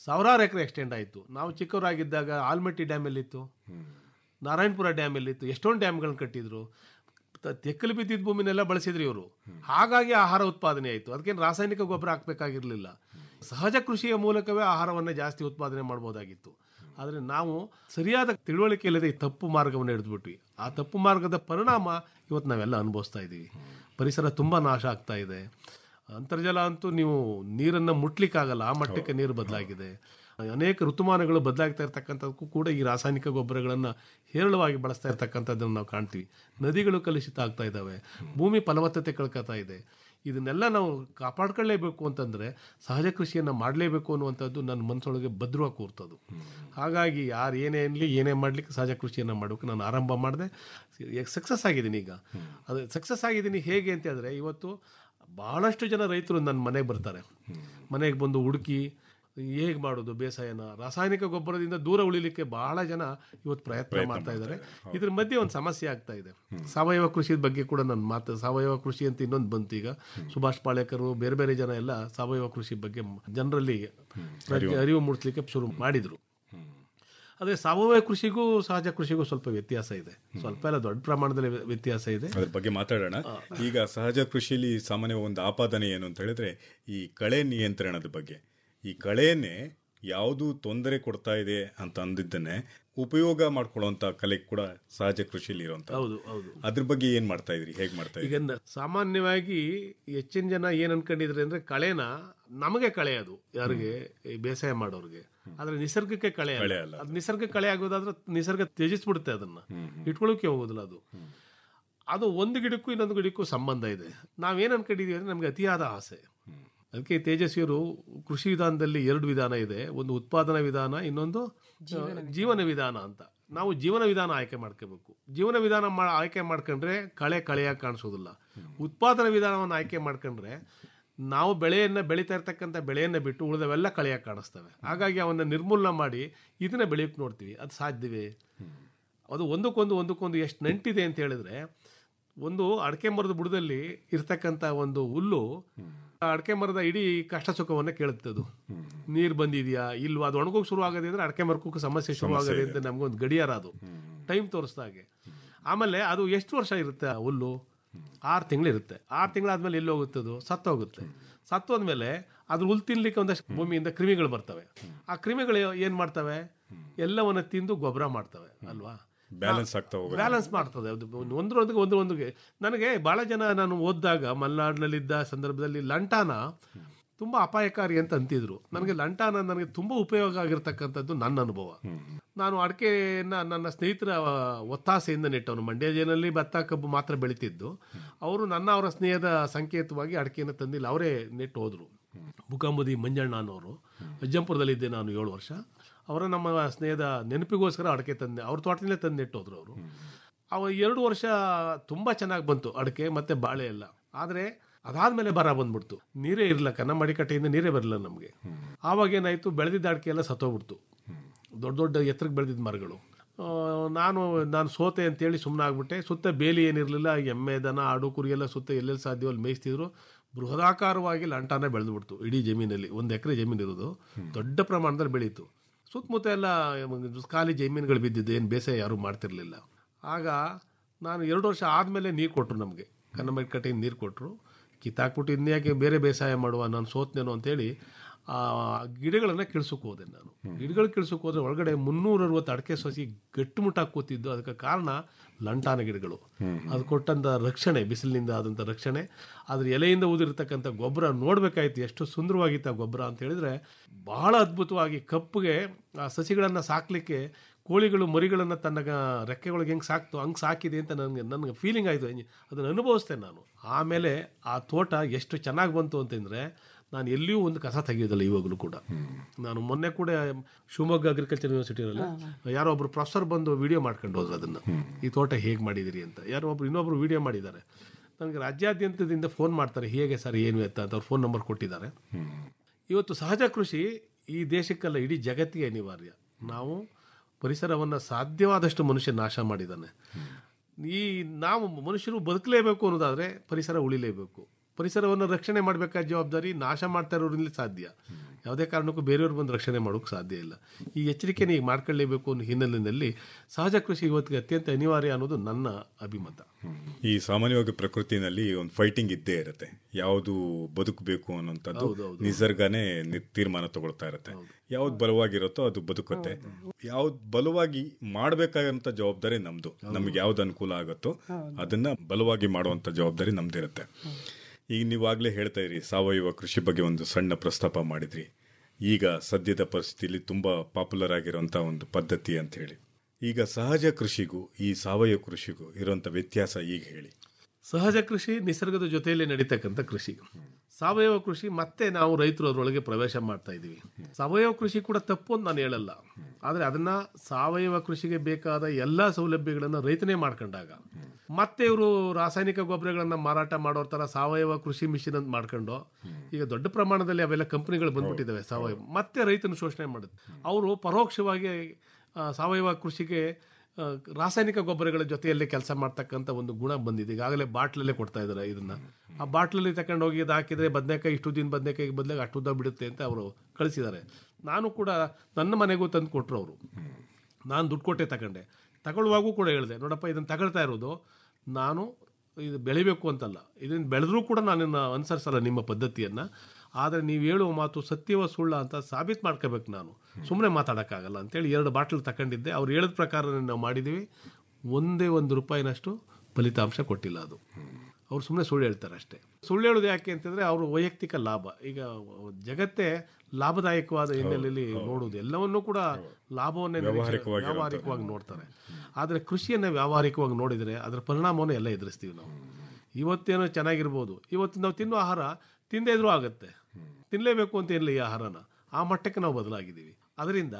ಸಾವಿರಾರು ಎಕರೆ ಎಕ್ಸ್ಟೆಂಡ್ ಆಯಿತು ನಾವು ಚಿಕ್ಕವರಾಗಿದ್ದಾಗ ಆಲ್ಮಟ್ಟಿ ಡ್ಯಾಮ್ ಎಲ್ಲಿತ್ತು ನಾರಾಯಣಪುರ ಡ್ಯಾಮ್ ಎಲ್ಲಿತ್ತು ಎಷ್ಟೊಂದು ಡ್ಯಾಮ್ಗಳನ್ನ ಕಟ್ಟಿದ್ರು ತ- ತೆಕ್ಕಲು ಬಿದ್ದಿದ್ದ ಭೂಮಿನೆಲ್ಲ ಬಳಸಿದ್ರು ಇವರು ಹಾಗಾಗಿ ಆಹಾರ ಉತ್ಪಾದನೆ ಆಯಿತು ಅದಕ್ಕೇನು ರಾಸಾಯನಿಕ ಗೊಬ್ಬರ ಹಾಕಬೇಕಾಗಿರಲಿಲ್ಲ ಸಹಜ ಕೃಷಿಯ ಮೂಲಕವೇ ಆಹಾರವನ್ನು ಜಾಸ್ತಿ ಉತ್ಪಾದನೆ ಮಾಡ್ಬೋದಾಗಿತ್ತು ಆದರೆ ನಾವು ಸರಿಯಾದ ತಿಳುವಳಿಕೆ ಇಲ್ಲದೆ ಈ ತಪ್ಪು ಮಾರ್ಗವನ್ನು ಹಿಡಿದ್ಬಿಟ್ವಿ ಆ ತಪ್ಪು ಮಾರ್ಗದ ಪರಿಣಾಮ ಇವತ್ತು ನಾವೆಲ್ಲ ಅನುಭವಿಸ್ತಾ ಇದ್ದೀವಿ ಪರಿಸರ ತುಂಬ ನಾಶ ಆಗ್ತಾ ಇದೆ ಅಂತರ್ಜಲ ಅಂತೂ ನೀವು ನೀರನ್ನು ಮುಟ್ಲಿಕ್ಕಾಗಲ್ಲ ಆ ಮಟ್ಟಕ್ಕೆ ನೀರು ಬದಲಾಗಿದೆ ಅನೇಕ ಋತುಮಾನಗಳು ಬದಲಾಗ್ತಾ ಇರ್ತಕ್ಕಂಥದ್ದಕ್ಕೂ ಕೂಡ ಈ ರಾಸಾಯನಿಕ ಗೊಬ್ಬರಗಳನ್ನು ಹೇರಳವಾಗಿ ಬಳಸ್ತಾ ಇರ್ತಕ್ಕಂಥದ್ದನ್ನು ನಾವು ಕಾಣ್ತೀವಿ ನದಿಗಳು ಕಲುಷಿತ ಆಗ್ತಾ ಇದ್ದಾವೆ ಭೂಮಿ ಫಲವತ್ತತೆ ಕಳ್ಕೊತಾ ಇದೆ ಇದನ್ನೆಲ್ಲ ನಾವು ಕಾಪಾಡ್ಕೊಳ್ಳೇಬೇಕು ಅಂತಂದರೆ ಸಹಜ ಕೃಷಿಯನ್ನು ಮಾಡಲೇಬೇಕು ಅನ್ನುವಂಥದ್ದು ನನ್ನ ಮನಸ್ಸೊಳಗೆ ಭದ್ರವಾಗಿ ಕೂರ್ತದು ಹಾಗಾಗಿ ಯಾರು ಏನೇ ಅನ್ನಲಿ ಏನೇ ಮಾಡಲಿಕ್ಕೆ ಸಹಜ ಕೃಷಿಯನ್ನು ಮಾಡಬೇಕು ನಾನು ಆರಂಭ ಮಾಡಿದೆ ಸಕ್ಸಸ್ ಆಗಿದ್ದೀನಿ ಈಗ ಅದು ಸಕ್ಸಸ್ ಆಗಿದ್ದೀನಿ ಹೇಗೆ ಅಂತ ಹೇಳಿದ್ರೆ ಇವತ್ತು ಭಾಳಷ್ಟು ಜನ ರೈತರು ನನ್ನ ಮನೆಗೆ ಬರ್ತಾರೆ ಮನೆಗೆ ಬಂದು ಹುಡುಕಿ ಹೇಗೆ ಮಾಡೋದು ಬೇಸಾಯನ ರಾಸಾಯನಿಕ ಗೊಬ್ಬರದಿಂದ ದೂರ ಉಳಿಲಿಕ್ಕೆ ಬಹಳ ಜನ ಇವತ್ತು ಪ್ರಯತ್ನ ಮಾಡ್ತಾ ಇದ್ದಾರೆ ಇದ್ರ ಮಧ್ಯೆ ಒಂದು ಸಮಸ್ಯೆ ಆಗ್ತಾ ಇದೆ ಸಾವಯವ ಕೃಷಿ ಬಗ್ಗೆ ಕೂಡ ನನ್ನ ಮಾತು ಸಾವಯವ ಕೃಷಿ ಅಂತ ಇನ್ನೊಂದು ಬಂತು ಈಗ ಸುಭಾಷ್ ಪಾಳೇಕರು ಬೇರೆ ಬೇರೆ ಜನ ಎಲ್ಲ ಸಾವಯವ ಕೃಷಿ ಬಗ್ಗೆ ಜನರಲ್ಲಿ ಅರಿವು ಮೂಡಿಸ್ಲಿಕ್ಕೆ ಶುರು ಮಾಡಿದ್ರು ಆದರೆ ಸಾವಯವ ಕೃಷಿಗೂ ಸಹಜ ಕೃಷಿಗೂ ಸ್ವಲ್ಪ ವ್ಯತ್ಯಾಸ ಇದೆ ಸ್ವಲ್ಪ ಎಲ್ಲ ದೊಡ್ಡ ಪ್ರಮಾಣದಲ್ಲಿ ವ್ಯ- ವ್ಯತ್ಯಾಸ ಇದೆ ಅದ್ರ ಬಗ್ಗೆ ಮಾತಾಡೋಣ ಈಗ ಸಹಜ ಕೃಷಿಯಲ್ಲಿ ಸಾಮಾನ್ಯ ಒಂದು ಆಪಾದನೆ ಏನು ಅಂತ ಹೇಳಿದ್ರೆ ಈ ಕಳೆ ನಿಯಂತ್ರಣದ ಬಗ್ಗೆ ಈ ಕಳೆನೇ ಯಾವುದು ತೊಂದರೆ ಕೊಡ್ತಾ ಇದೆ ಅಂತ ಅಂದಿದ್ದನ್ನೇ ಉಪಯೋಗ ಮಾಡ್ಕೊಳ್ಳುವಂತ ಕಲೆ ಕೂಡ ಸಹಜ ಕೃಷಿಯಲ್ಲಿ ಇರುವಂತ ಹೌದು ಹೌದು ಅದ್ರ ಬಗ್ಗೆ ಏನ್ ಮಾಡ್ತಾ ಇದ್ರಿ ಹೇಗ್ ಮಾಡ್ತಾ ಇದ್ರಿ ಈಗ ನ- ಸಾಮಾನ್ಯವಾಗಿ ಹೆಚ್ಚಿನ ಜನ ಏನ್ ಅನ್ಕೊಂಡಿದ್ರೆ ಅಂದ್ರೆ ಕಳೆನ ನಮಗೆ ಕಳೆ ಅದು ಯಾರಿಗೆ ಈ ಬೇಸಾಯ ಮಾಡೋರಿಗೆ ಆದ್ರೆ ನಿಸರ್ಗಕ್ಕೆ ಕಳೆ ಕಳೆ ಅಲ್ಲ ಅಲ್ಲ ಅದು ನಿಸರ್ಗ ಕಳೆ ಆಗೋದಾದ್ರೆ ನಿಸರ್ಗ ತ್ಯಜಿಸ್ಬಿಡುತ್ತೆ ಅದನ್ನ ಇಟ್ಕೊಳ್ಳೋಕೆ ಹೋಗೋದಿಲ್ಲ ಅದು ಅದು ಒಂದು ಗಿಡಕ್ಕೂ ಇನ್ನೊಂದು ಗಿಡಕ್ಕೂ ಸಂಬಂಧ ಇದೆ ನಾವೇನ್ ಅನ್ಕೊಂಡಿದೀವಿ ಅಂದ್ರೆ ನಮ್ಗೆ ಅತಿಯಾದ ಆಸೆ ಅದಕ್ಕೆ ತೇಜಸ್ವಿಯರು ಕೃಷಿ ವಿಧಾನದಲ್ಲಿ ಎರಡು ವಿಧಾನ ಇದೆ ಒಂದು ಉತ್ಪಾದನಾ ವಿಧಾನ ಇನ್ನೊಂದು ಜೀವನ ವಿಧಾನ ಅಂತ ನಾವು ಜೀವನ ವಿಧಾನ ಆಯ್ಕೆ ಮಾಡ್ಕೋಬೇಕು ಜೀವನ ವಿಧಾನ ಮಾ ಆಯ್ಕೆ ಮಾಡ್ಕೊಂಡ್ರೆ ಕಳೆ ಕಳೆಯಾಗಿ ಕಾಣಿಸೋದಿಲ್ಲ ಉತ್ಪಾದನಾ ವಿಧಾನವನ್ನು ಆಯ್ಕೆ ಮಾಡ್ಕೊಂಡ್ರೆ ನಾವು ಬೆಳೆಯನ್ನು ಬೆಳೀತಾ ಇರ್ತಕ್ಕಂಥ ಬೆಳೆಯನ್ನು ಬಿಟ್ಟು ಉಳಿದವೆಲ್ಲ ಕಳೆಯಾಗಿ ಕಾಣಿಸ್ತವೆ ಹಾಗಾಗಿ ಅವನ್ನ ನಿರ್ಮೂಲನ ಮಾಡಿ ಇದನ್ನ ಬೆಳೆಯೋಕೆ ನೋಡ್ತೀವಿ ಅದು ಸಾಧ್ಯವೇ ಅದು ಒಂದಕ್ಕೊಂದು ಒಂದಕ್ಕೊಂದು ಎಷ್ಟು ನಂಟಿದೆ ಅಂತ ಹೇಳಿದ್ರೆ ಒಂದು ಅಡಕೆ ಮರದ ಬುಡದಲ್ಲಿ ಇರ್ತಕ್ಕಂಥ ಒಂದು ಹುಲ್ಲು ಆ ಅಡಕೆ ಮರದ ಇಡೀ ಕಷ್ಟ ಸುಖವನ್ನ ಕೇಳುತ್ತೆ ಅದು ನೀರು ಬಂದಿದೆಯಾ ಇಲ್ವಾ ಅದು ಒಣಗೋಗಿ ಶುರು ಆಗದೆ ಅಂದ್ರೆ ಅಡಕೆ ಮರಕ್ಕೂ ಸಮಸ್ಯೆ ಶುರು ಆಗದೆ ಅಂತ ನಮ್ಗೊಂದು ಗಡಿಯಾರ ಅದು ಟೈಮ್ ತೋರಿಸ್ತಾ ಹಾಗೆ ಆಮೇಲೆ ಅದು ಎಷ್ಟು ವರ್ಷ ಇರುತ್ತೆ ಆ ಹುಲ್ಲು ಆರು ತಿಂಗಳು ಇರುತ್ತೆ ಆರು ತಿಂಗಳಾದ್ಮೇಲೆ ಎಲ್ಲಿ ಹೋಗುತ್ತೆ ಅದು ಸತ್ತೋಗುತ್ತೆ ಸತ್ತೋದ್ಮೇಲೆ ಅದ್ರ ಹುಲ್ ತಿನ್ಲಿಕ್ಕೆ ಒಂದಷ್ಟು ಭೂಮಿಯಿಂದ ಕ್ರಿಮಿಗಳು ಬರ್ತವೆ ಆ ಕ್ರಿಮಿಗಳು ಏನ್ ಮಾಡ್ತವೆ ಎಲ್ಲವನ್ನ ತಿಂದು ಗೊಬ್ಬರ ಮಾಡ್ತವೆ ಅಲ್ವಾ ಬ್ಯಾಲೆನ್ಸ್ ಆಗ್ತಾ ಹೋಗೋದು ಬ್ಯಾಲೆನ್ಸ್ ಮಾಡ್ತದೆ ಅದು ಒಂದರೊಂದಿಗೆ ಒಂದರೊಂದಿಗೆ ನನಗೆ ಬಹಳ ಜನ ನಾನು ಓದಿದಾಗ ಮಲೆನಾಡಿನಲ್ಲಿದ್ದ ಸಂದರ್ಭದಲ್ಲಿ ಲಂಟಾನ ತುಂಬ ಅಪಾಯಕಾರಿ ಅಂತ ಅಂತಿದ್ರು ನನಗೆ ಲಂಟಾನ ನನಗೆ ತುಂಬ ಉಪಯೋಗ ಆಗಿರ್ತಕ್ಕಂಥದ್ದು ನನ್ನ ಅನುಭವ ನಾನು ಅಡಿಕೆಯನ್ನ ನನ್ನ ಸ್ನೇಹಿತರ ಒತ್ತಾಸೆಯಿಂದ ನೆಟ್ಟವನು ಮಂಡ್ಯ ಜಿಲ್ಲೆಯಲ್ಲಿ ಭತ್ತ ಕಬ್ಬು ಮಾತ್ರ ಬೆಳಿತಿದ್ದು ಅವರು ನನ್ನ ಅವರ ಸ್ನೇಹದ ಸಂಕೇತವಾಗಿ ಅಡಿಕೆಯನ್ನು ತಂದಿಲ್ಲ ಅವರೇ ನೆಟ್ಟು ಹೋದ್ರು ಮುಖಾಂಬುದಿ ಮಂಜಣ್ಣ ಅನ್ನೋರು ಅಜ್ಜಂಪುರದಲ್ಲಿದ್ದೆ ನಾನು ಏಳು ವರ್ಷ ಅವರ ನಮ್ಮ ಸ್ನೇಹದ ನೆನಪಿಗೋಸ್ಕರ ಅಡಿಕೆ ತಂದೆ ಅವ್ರ ತೋಟದಲ್ಲೇ ತಂದು ನೆಟ್ಟೋದ್ರು ಅವರು ಅವ ಎರಡು ವರ್ಷ ತುಂಬ ಚೆನ್ನಾಗಿ ಬಂತು ಅಡಿಕೆ ಮತ್ತೆ ಬಾಳೆ ಎಲ್ಲ ಆದರೆ ಅದಾದ್ಮೇಲೆ ಬರ ಬಂದ್ಬಿಡ್ತು ನೀರೇ ಇರಲಿಲ್ಲ ಕನ್ನಂಬಾಡಿ ಕಟ್ಟೆಯಿಂದ ನೀರೇ ಬರಲಿಲ್ಲ ನಮಗೆ ಆವಾಗ ಏನಾಯ್ತು ಬೆಳೆದಿದ್ದ ಅಡಿಕೆ ಎಲ್ಲ ಸತ್ತೋಗ್ಬಿಡ್ತು ದೊಡ್ಡ ದೊಡ್ಡ ಎತ್ತರಕ್ಕೆ ಬೆಳೆದಿದ್ದ ಮರಗಳು ಆ, ನಾನು ನಾನು ಸೋತೆ ಅಂತೇಳಿ ಸುಮ್ಮನೆ ಆಗ್ಬಿಟ್ಟೆ ಸುತ್ತ ಬೇಲಿ ಏನಿರಲಿಲ್ಲ ಎಮ್ಮೆ ದನ ಆಡು ಕುರಿ ಎಲ್ಲ ಸುತ್ತ ಎಲ್ಲೆಲ್ಲಿ ಸಾಧ್ಯವೋ ಅಲ್ಲಿ ಮೇಯಿಸ್ತಿದ್ರು ಬೃಹದಾಕಾರವಾಗಿ ಲಂಟಾನೆ ಬೆಳೆದ್ಬಿಡ್ತು ಇಡೀ ಜಮೀನಲ್ಲಿ ಒಂದು ಎಕರೆ ಜಮೀನು ಇರೋದು ದೊಡ್ಡ ಪ್ರಮಾಣದಲ್ಲಿ ಬೆಳೀತು ಸುತ್ತಮುತ್ತ ಎಲ್ಲ ಖಾಲಿ ಜಮೀನುಗಳು ಬಿದ್ದಿದ್ದು ಏನು ಬೇಸಾಯ ಯಾರೂ ಮಾಡ್ತಿರ್ಲಿಲ್ಲ ಆಗ ನಾನು ಎರಡು ವರ್ಷ ಆದಮೇಲೆ ನೀರು ಕೊಟ್ಟರು ನಮಗೆ ಕನ್ನಂಬಾಡಿ ಕಟ್ಟೆಯಿಂದ ನೀರು ಕೊಟ್ಟರು ಕಿತ್ತಾಕ್ಬಿಟ್ಟು ಇನ್ಯಾಕೆ ಬೇರೆ ಬೇಸಾಯ ಮಾಡುವ ನಾನು ಸೋತ್ನೇನೋ ಅಂತೇಳಿ ಆ ಗಿಡಗಳನ್ನು ಕಿಳ್ಸೋಕೆ ಹೋದೆ ನಾನು ಗಿಡಗಳು ಕಿಳ್ಸೋಕೆ ಹೋದ್ರೆ ಒಳಗಡೆ ಮುನ್ನೂರ ಅರವತ್ತು ಅಡಕೆ ಸಸಿ ಗಟ್ಟಿಮುಟ್ಟಾಗಿ ಕೂತಿದ್ದು ಅದಕ್ಕೆ ಕಾರಣ ಲಂಟಾನ ಗಿಡಗಳು ಅದು ಕೊಟ್ಟಂಥ ರಕ್ಷಣೆ ಬಿಸಿಲಿನಿಂದ ಆದಂಥ ರಕ್ಷಣೆ ಅದ್ರ ಎಲೆಯಿಂದ ಉದಿರ್ತಕ್ಕಂಥ ಗೊಬ್ಬರ ನೋಡ್ಬೇಕಾಯ್ತು ಎಷ್ಟು ಸುಂದರವಾಗಿತ್ತು ಆ ಗೊಬ್ಬರ ಅಂತ ಹೇಳಿದ್ರೆ ಬಹಳ ಅದ್ಭುತವಾಗಿ ಕಪ್ಪುಗೆ ಆ ಸಸಿಗಳನ್ನು ಸಾಕ್ಲಿಕ್ಕೆ ಕೋಳಿಗಳು ಮರಿಗಳನ್ನು ತನ್ನ ಗ- ರೆಕ್ಕೆಗಳಿಗೆ ಹೆಂಗೆ ಸಾಕ್ತು ಹಂಗೆ ಸಾಕಿದೆ ಅಂತ ನನಗೆ ನನಗೆ ಫೀಲಿಂಗ್ ಆಯಿತು ಅದನ್ನು ಅನುಭವಿಸ್ತೆ ನಾನು ಆಮೇಲೆ ಆ ತೋಟ ಎಷ್ಟು ಚೆನ್ನಾಗಿ ಬಂತು ಅಂತಂದರೆ ನಾನು ಎಲ್ಲಿಯೂ ಒಂದು ಕಸ ತೆಗೆಯೋದಿಲ್ಲ ಇವಾಗಲೂ ಕೂಡ ನಾನು ಮೊನ್ನೆ ಕೂಡ ಶಿವಮೊಗ್ಗ ಅಗ್ರಿಕಲ್ಚರ್ ಯೂನಿವರ್ಸಿಟಿಯಲ್ಲಿ ಯಾರೋ ಒಬ್ರು ಪ್ರೊಫೆಸರ್ ಬಂದು ವಿಡಿಯೋ ಮಾಡ್ಕೊಂಡು ಹೋದ್ರು ಅದನ್ನು ಈ ತೋಟ ಹೇಗೆ ಮಾಡಿದಿರಿ ಅಂತ ಯಾರೋ ಒಬ್ರು ಇನ್ನೊಬ್ರು ವಿಡಿಯೋ ಮಾಡಿದ್ದಾರೆ ನನಗೆ ರಾಜ್ಯಾದ್ಯಂತದಿಂದ ಫೋನ್ ಮಾಡ್ತಾರೆ ಹೇಗೆ ಸರ್ ಏನು ಎತ್ತ ಅಂತ ಅವ್ರು ಫೋನ್ ನಂಬರ್ ಕೊಟ್ಟಿದ್ದಾರೆ ಇವತ್ತು ಸಹಜ ಕೃಷಿ ಈ ದೇಶಕ್ಕಲ್ಲ ಇಡೀ ಜಗತ್ತಿಗೆ ಅನಿವಾರ್ಯ ನಾವು ಪರಿಸರವನ್ನು ಸಾಧ್ಯವಾದಷ್ಟು ಮನುಷ್ಯ ನಾಶ ಮಾಡಿದ್ದಾನೆ ಈ ನಾವು ಮನುಷ್ಯರು ಬದುಕಲೇಬೇಕು ಅನ್ನೋದಾದರೆ ಪರಿಸರ ಉಳಿಲೇಬೇಕು ಪರಿಸರವನ್ನು ರಕ್ಷಣೆ ಮಾಡಬೇಕಾದ ಜವಾಬ್ದಾರಿ ನಾಶ ಮಾಡ್ತಾ ಇರೋದ್ರಿಂದ ಸಾಧ್ಯ ಯಾವುದೇ ಕಾರಣಕ್ಕೂ ಬೇರೆಯವ್ರು ಬಂದು ರಕ್ಷಣೆ ಮಾಡೋಕ್ಕೆ ಸಾಧ್ಯ ಇಲ್ಲ ಈ ಎಚ್ಚರಿಕೆನ ಈಗ ಮಾಡ್ಕೊಳ್ಳೇಬೇಕು ಅನ್ನೋ ಹಿನ್ನೆಲೆಯಲ್ಲಿ ಸಹಜ ಕೃಷಿ ಇವತ್ತಿಗೆ ಅತ್ಯಂತ ಅನಿವಾರ್ಯ ಅನ್ನೋದು ನನ್ನ ಅಭಿಮತ ಈ ಸಾಮಾನ್ಯವಾಗಿ ಪ್ರಕೃತಿನಲ್ಲಿ ಒಂದು ಫೈಟಿಂಗ್ ಇದ್ದೇ ಇರುತ್ತೆ ಯಾವುದು ಬದುಕಬೇಕು ಅನ್ನೋಂಥದ್ದು ನಿಸರ್ಗನೇ ನಿ- ತೀರ್ಮಾನ ತಗೊಳ್ತಾ ಇರುತ್ತೆ ಯಾವ್ದು ಬಲವಾಗಿರುತ್ತೋ ಅದು ಬದುಕುತ್ತೆ ಯಾವ್ದು ಬಲವಾಗಿ ಮಾಡಬೇಕಾಗಿರೋಂಥ ಜವಾಬ್ದಾರಿ ನಮ್ದು ನಮ್ಗೆ ಯಾವ್ದು ಅನುಕೂಲ ಆಗುತ್ತೋ ಅದನ್ನ ಬಲವಾಗಿ ಮಾಡುವಂಥ ಜವಾಬ್ದಾರಿ ನಮ್ದಿರುತ್ತೆ ಈಗ ನೀವಾಗಲೇ ಹೇಳ್ತಾ ಇರಿ ಸಾವಯವ ಕೃಷಿ ಬಗ್ಗೆ ಒಂದು ಸಣ್ಣ ಪ್ರಸ್ತಾಪ ಮಾಡಿದ್ರಿ ಈಗ ಸದ್ಯದ ಪರಿಸ್ಥಿತಿಯಲ್ಲಿ ತುಂಬಾ ಪಾಪ್ಯುಲರ್ ಆಗಿರುವಂಥ ಒಂದು ಪದ್ಧತಿ ಅಂತ ಹೇಳಿ ಈಗ ಸಹಜ ಕೃಷಿಗೂ ಈ ಸಾವಯವ ಕೃಷಿಗೂ ಇರುವಂಥ ವ್ಯತ್ಯಾಸ ಈಗ ಹೇಳಿ ಸಹಜ ಕೃಷಿ ನಿಸರ್ಗದ ಜೊತೆಯಲ್ಲೇ ನಡೀತಕ್ಕಂಥ ಕೃಷಿ ಸಾವಯವ ಕೃಷಿ ಮತ್ತೆ ನಾವು ರೈತರು ಅದರೊಳಗೆ ಪ್ರವೇಶ ಮಾಡ್ತಾ ಇದ್ದೀವಿ ಸಾವಯವ ಕೃಷಿ ಕೂಡ ತಪ್ಪು ಅಂತ ನಾನು ಹೇಳಲ್ಲ ಆದರೆ ಅದನ್ನ ಸಾವಯವ ಕೃಷಿಗೆ ಬೇಕಾದ ಎಲ್ಲ ಸೌಲಭ್ಯಗಳನ್ನು ರೈತನೇ ಮಾಡ್ಕೊಂಡಾಗ ಮತ್ತೆ ಇವರು ರಾಸಾಯನಿಕ ಗೊಬ್ಬರಗಳನ್ನ ಮಾರಾಟ ಮಾಡೋರ್ ತರ ಸಾವಯವ ಕೃಷಿ ಮಿಷನ್ ಅಂತ ಮಾಡ್ಕೊಂಡು ಈಗ ದೊಡ್ಡ ಪ್ರಮಾಣದಲ್ಲಿ ಅವೆಲ್ಲ ಕಂಪನಿಗಳು ಬಂದ್ಬಿಟ್ಟಿದ್ದಾವೆ ಸಾವಯವ ಮತ್ತೆ ರೈತನ ಶೋಷಣೆ ಮಾಡುತ್ತೆ ಅವರು ಪರೋಕ್ಷವಾಗಿ ಆ, ಸಾವಯವ ಕೃಷಿಗೆ ಆ, ರಾಸಾಯನಿಕ ಗೊಬ್ಬರಗಳ ಜೊತೆಯಲ್ಲೇ ಕೆಲಸ ಮಾಡ್ತಕ್ಕಂಥ ಒಂದು ಗುಣ ಬಂದಿದೆ ಈಗಾಗಲೇ ಬಾಟ್ಲಲ್ಲೇ ಕೊಡ್ತಾ ಇದ್ದಾರೆ ಇದನ್ನ ಆ ಬಾಟ್ಲಲ್ಲಿ ತಗೊಂಡು ಹೋಗಿ ಇದು ಹಾಕಿದ್ರೆ ಬದನೆಕಾಯಿ ಇಷ್ಟು ದಿನ ಬದನೆಕಾಯಿ ಬದಲಾಗಿ ಅಷ್ಟು ಉದ್ದ ಬಿಡುತ್ತೆ ಅಂತ ಅವರು ಕಳಿಸಿದ್ದಾರೆ ನಾನು ಕೂಡ ನನ್ನ ಮನೆಗೂ ತಂದು ಕೊಟ್ಟರು ಅವರು ನಾನು ದುಡ್ಡು ಕೊಟ್ಟೆ ತಗೊಂಡೆ ತಗೊಳ್ಳುವಾಗೂ ಕೂಡ ಹೇಳಿದೆ ನೋಡಪ್ಪ ಇದನ್ನು ತಗೊಳ್ತಾ ಇರೋದು ನಾನು ಇದು ಬೆಳಿಬೇಕು ಅಂತಲ್ಲ ಇದನ್ನು ಬೆಳೆದ್ರೂ ಕೂಡ ನಾನಿನ್ನು ಅನುಸರಿಸಲ್ಲ ನಿಮ್ಮ ಪದ್ಧತಿಯನ್ನು ಆದರೆ ನೀವು ಹೇಳುವ ಮಾತು ಸತ್ಯವ ಸುಳ್ಳ ಅಂತ ಸಾಬೀತು ಮಾಡ್ಕೋಬೇಕು ನಾನು ಸುಮ್ಮನೆ ಮಾತಾಡೋಕ್ಕಾಗಲ್ಲ ಅಂತೇಳಿ ಎರಡು ಬಾಟ್ಲ್ ತಗೊಂಡಿದ್ದೆ ಅವ್ರು ಹೇಳಿದ ಪ್ರಕಾರ ನಾವು ಮಾಡಿದ್ದೀವಿ ಒಂದೇ ಒಂದು ರೂಪಾಯಿನಷ್ಟು ಫಲಿತಾಂಶ ಕೊಟ್ಟಿಲ್ಲ ಅದು ಅವ್ರು ಸುಮ್ಮನೆ ಸುಳ್ಳು ಹೇಳ್ತಾರೆ ಅಷ್ಟೇ ಸುಳ್ಳು ಹೇಳೋದು ಯಾಕೆ ಅಂತಂದ್ರೆ ಅವರು ವೈಯಕ್ತಿಕ ಲಾಭ ಈಗ ಜಗತ್ತೇ ಲಾಭದಾಯಕವಾದ ಹಿನ್ನೆಲೆಯಲ್ಲಿ ನೋಡುವುದು ಎಲ್ಲವನ್ನೂ ಕೂಡ ಲಾಭವನ್ನೇ ನಿರೀಕ್ಷೆ- ವ್ಯಾವಹಾರಿಕವಾಗಿ ವ್ಯಾವಹಾರಿಕವಾಗಿ ನೋಡ್ತಾರೆ ಆದರೆ ಕೃಷಿಯನ್ನು ವ್ಯಾವಹಾರಿಕವಾಗಿ ನೋಡಿದರೆ ಅದರ ಪರಿಣಾಮವನ್ನು ಎಲ್ಲ ಎದುರಿಸ್ತೀವಿ ನಾವು ಇವತ್ತೇನೋ ಚೆನ್ನಾಗಿರ್ಬೋದು ಇವತ್ತು ನಾವು ತಿನ್ನೋ ಆಹಾರ ತಿಂದೇ ಇದ್ರೂ ಆಗುತ್ತೆ ತಿನ್ನಲೇಬೇಕು ಅಂತ ಏನಿಲ್ಲ ಈ ಆಹಾರನ ಆ ಮಟ್ಟಕ್ಕೆ ನಾವು ಬದಲಾಗಿದ್ದೀವಿ ಅದರಿಂದ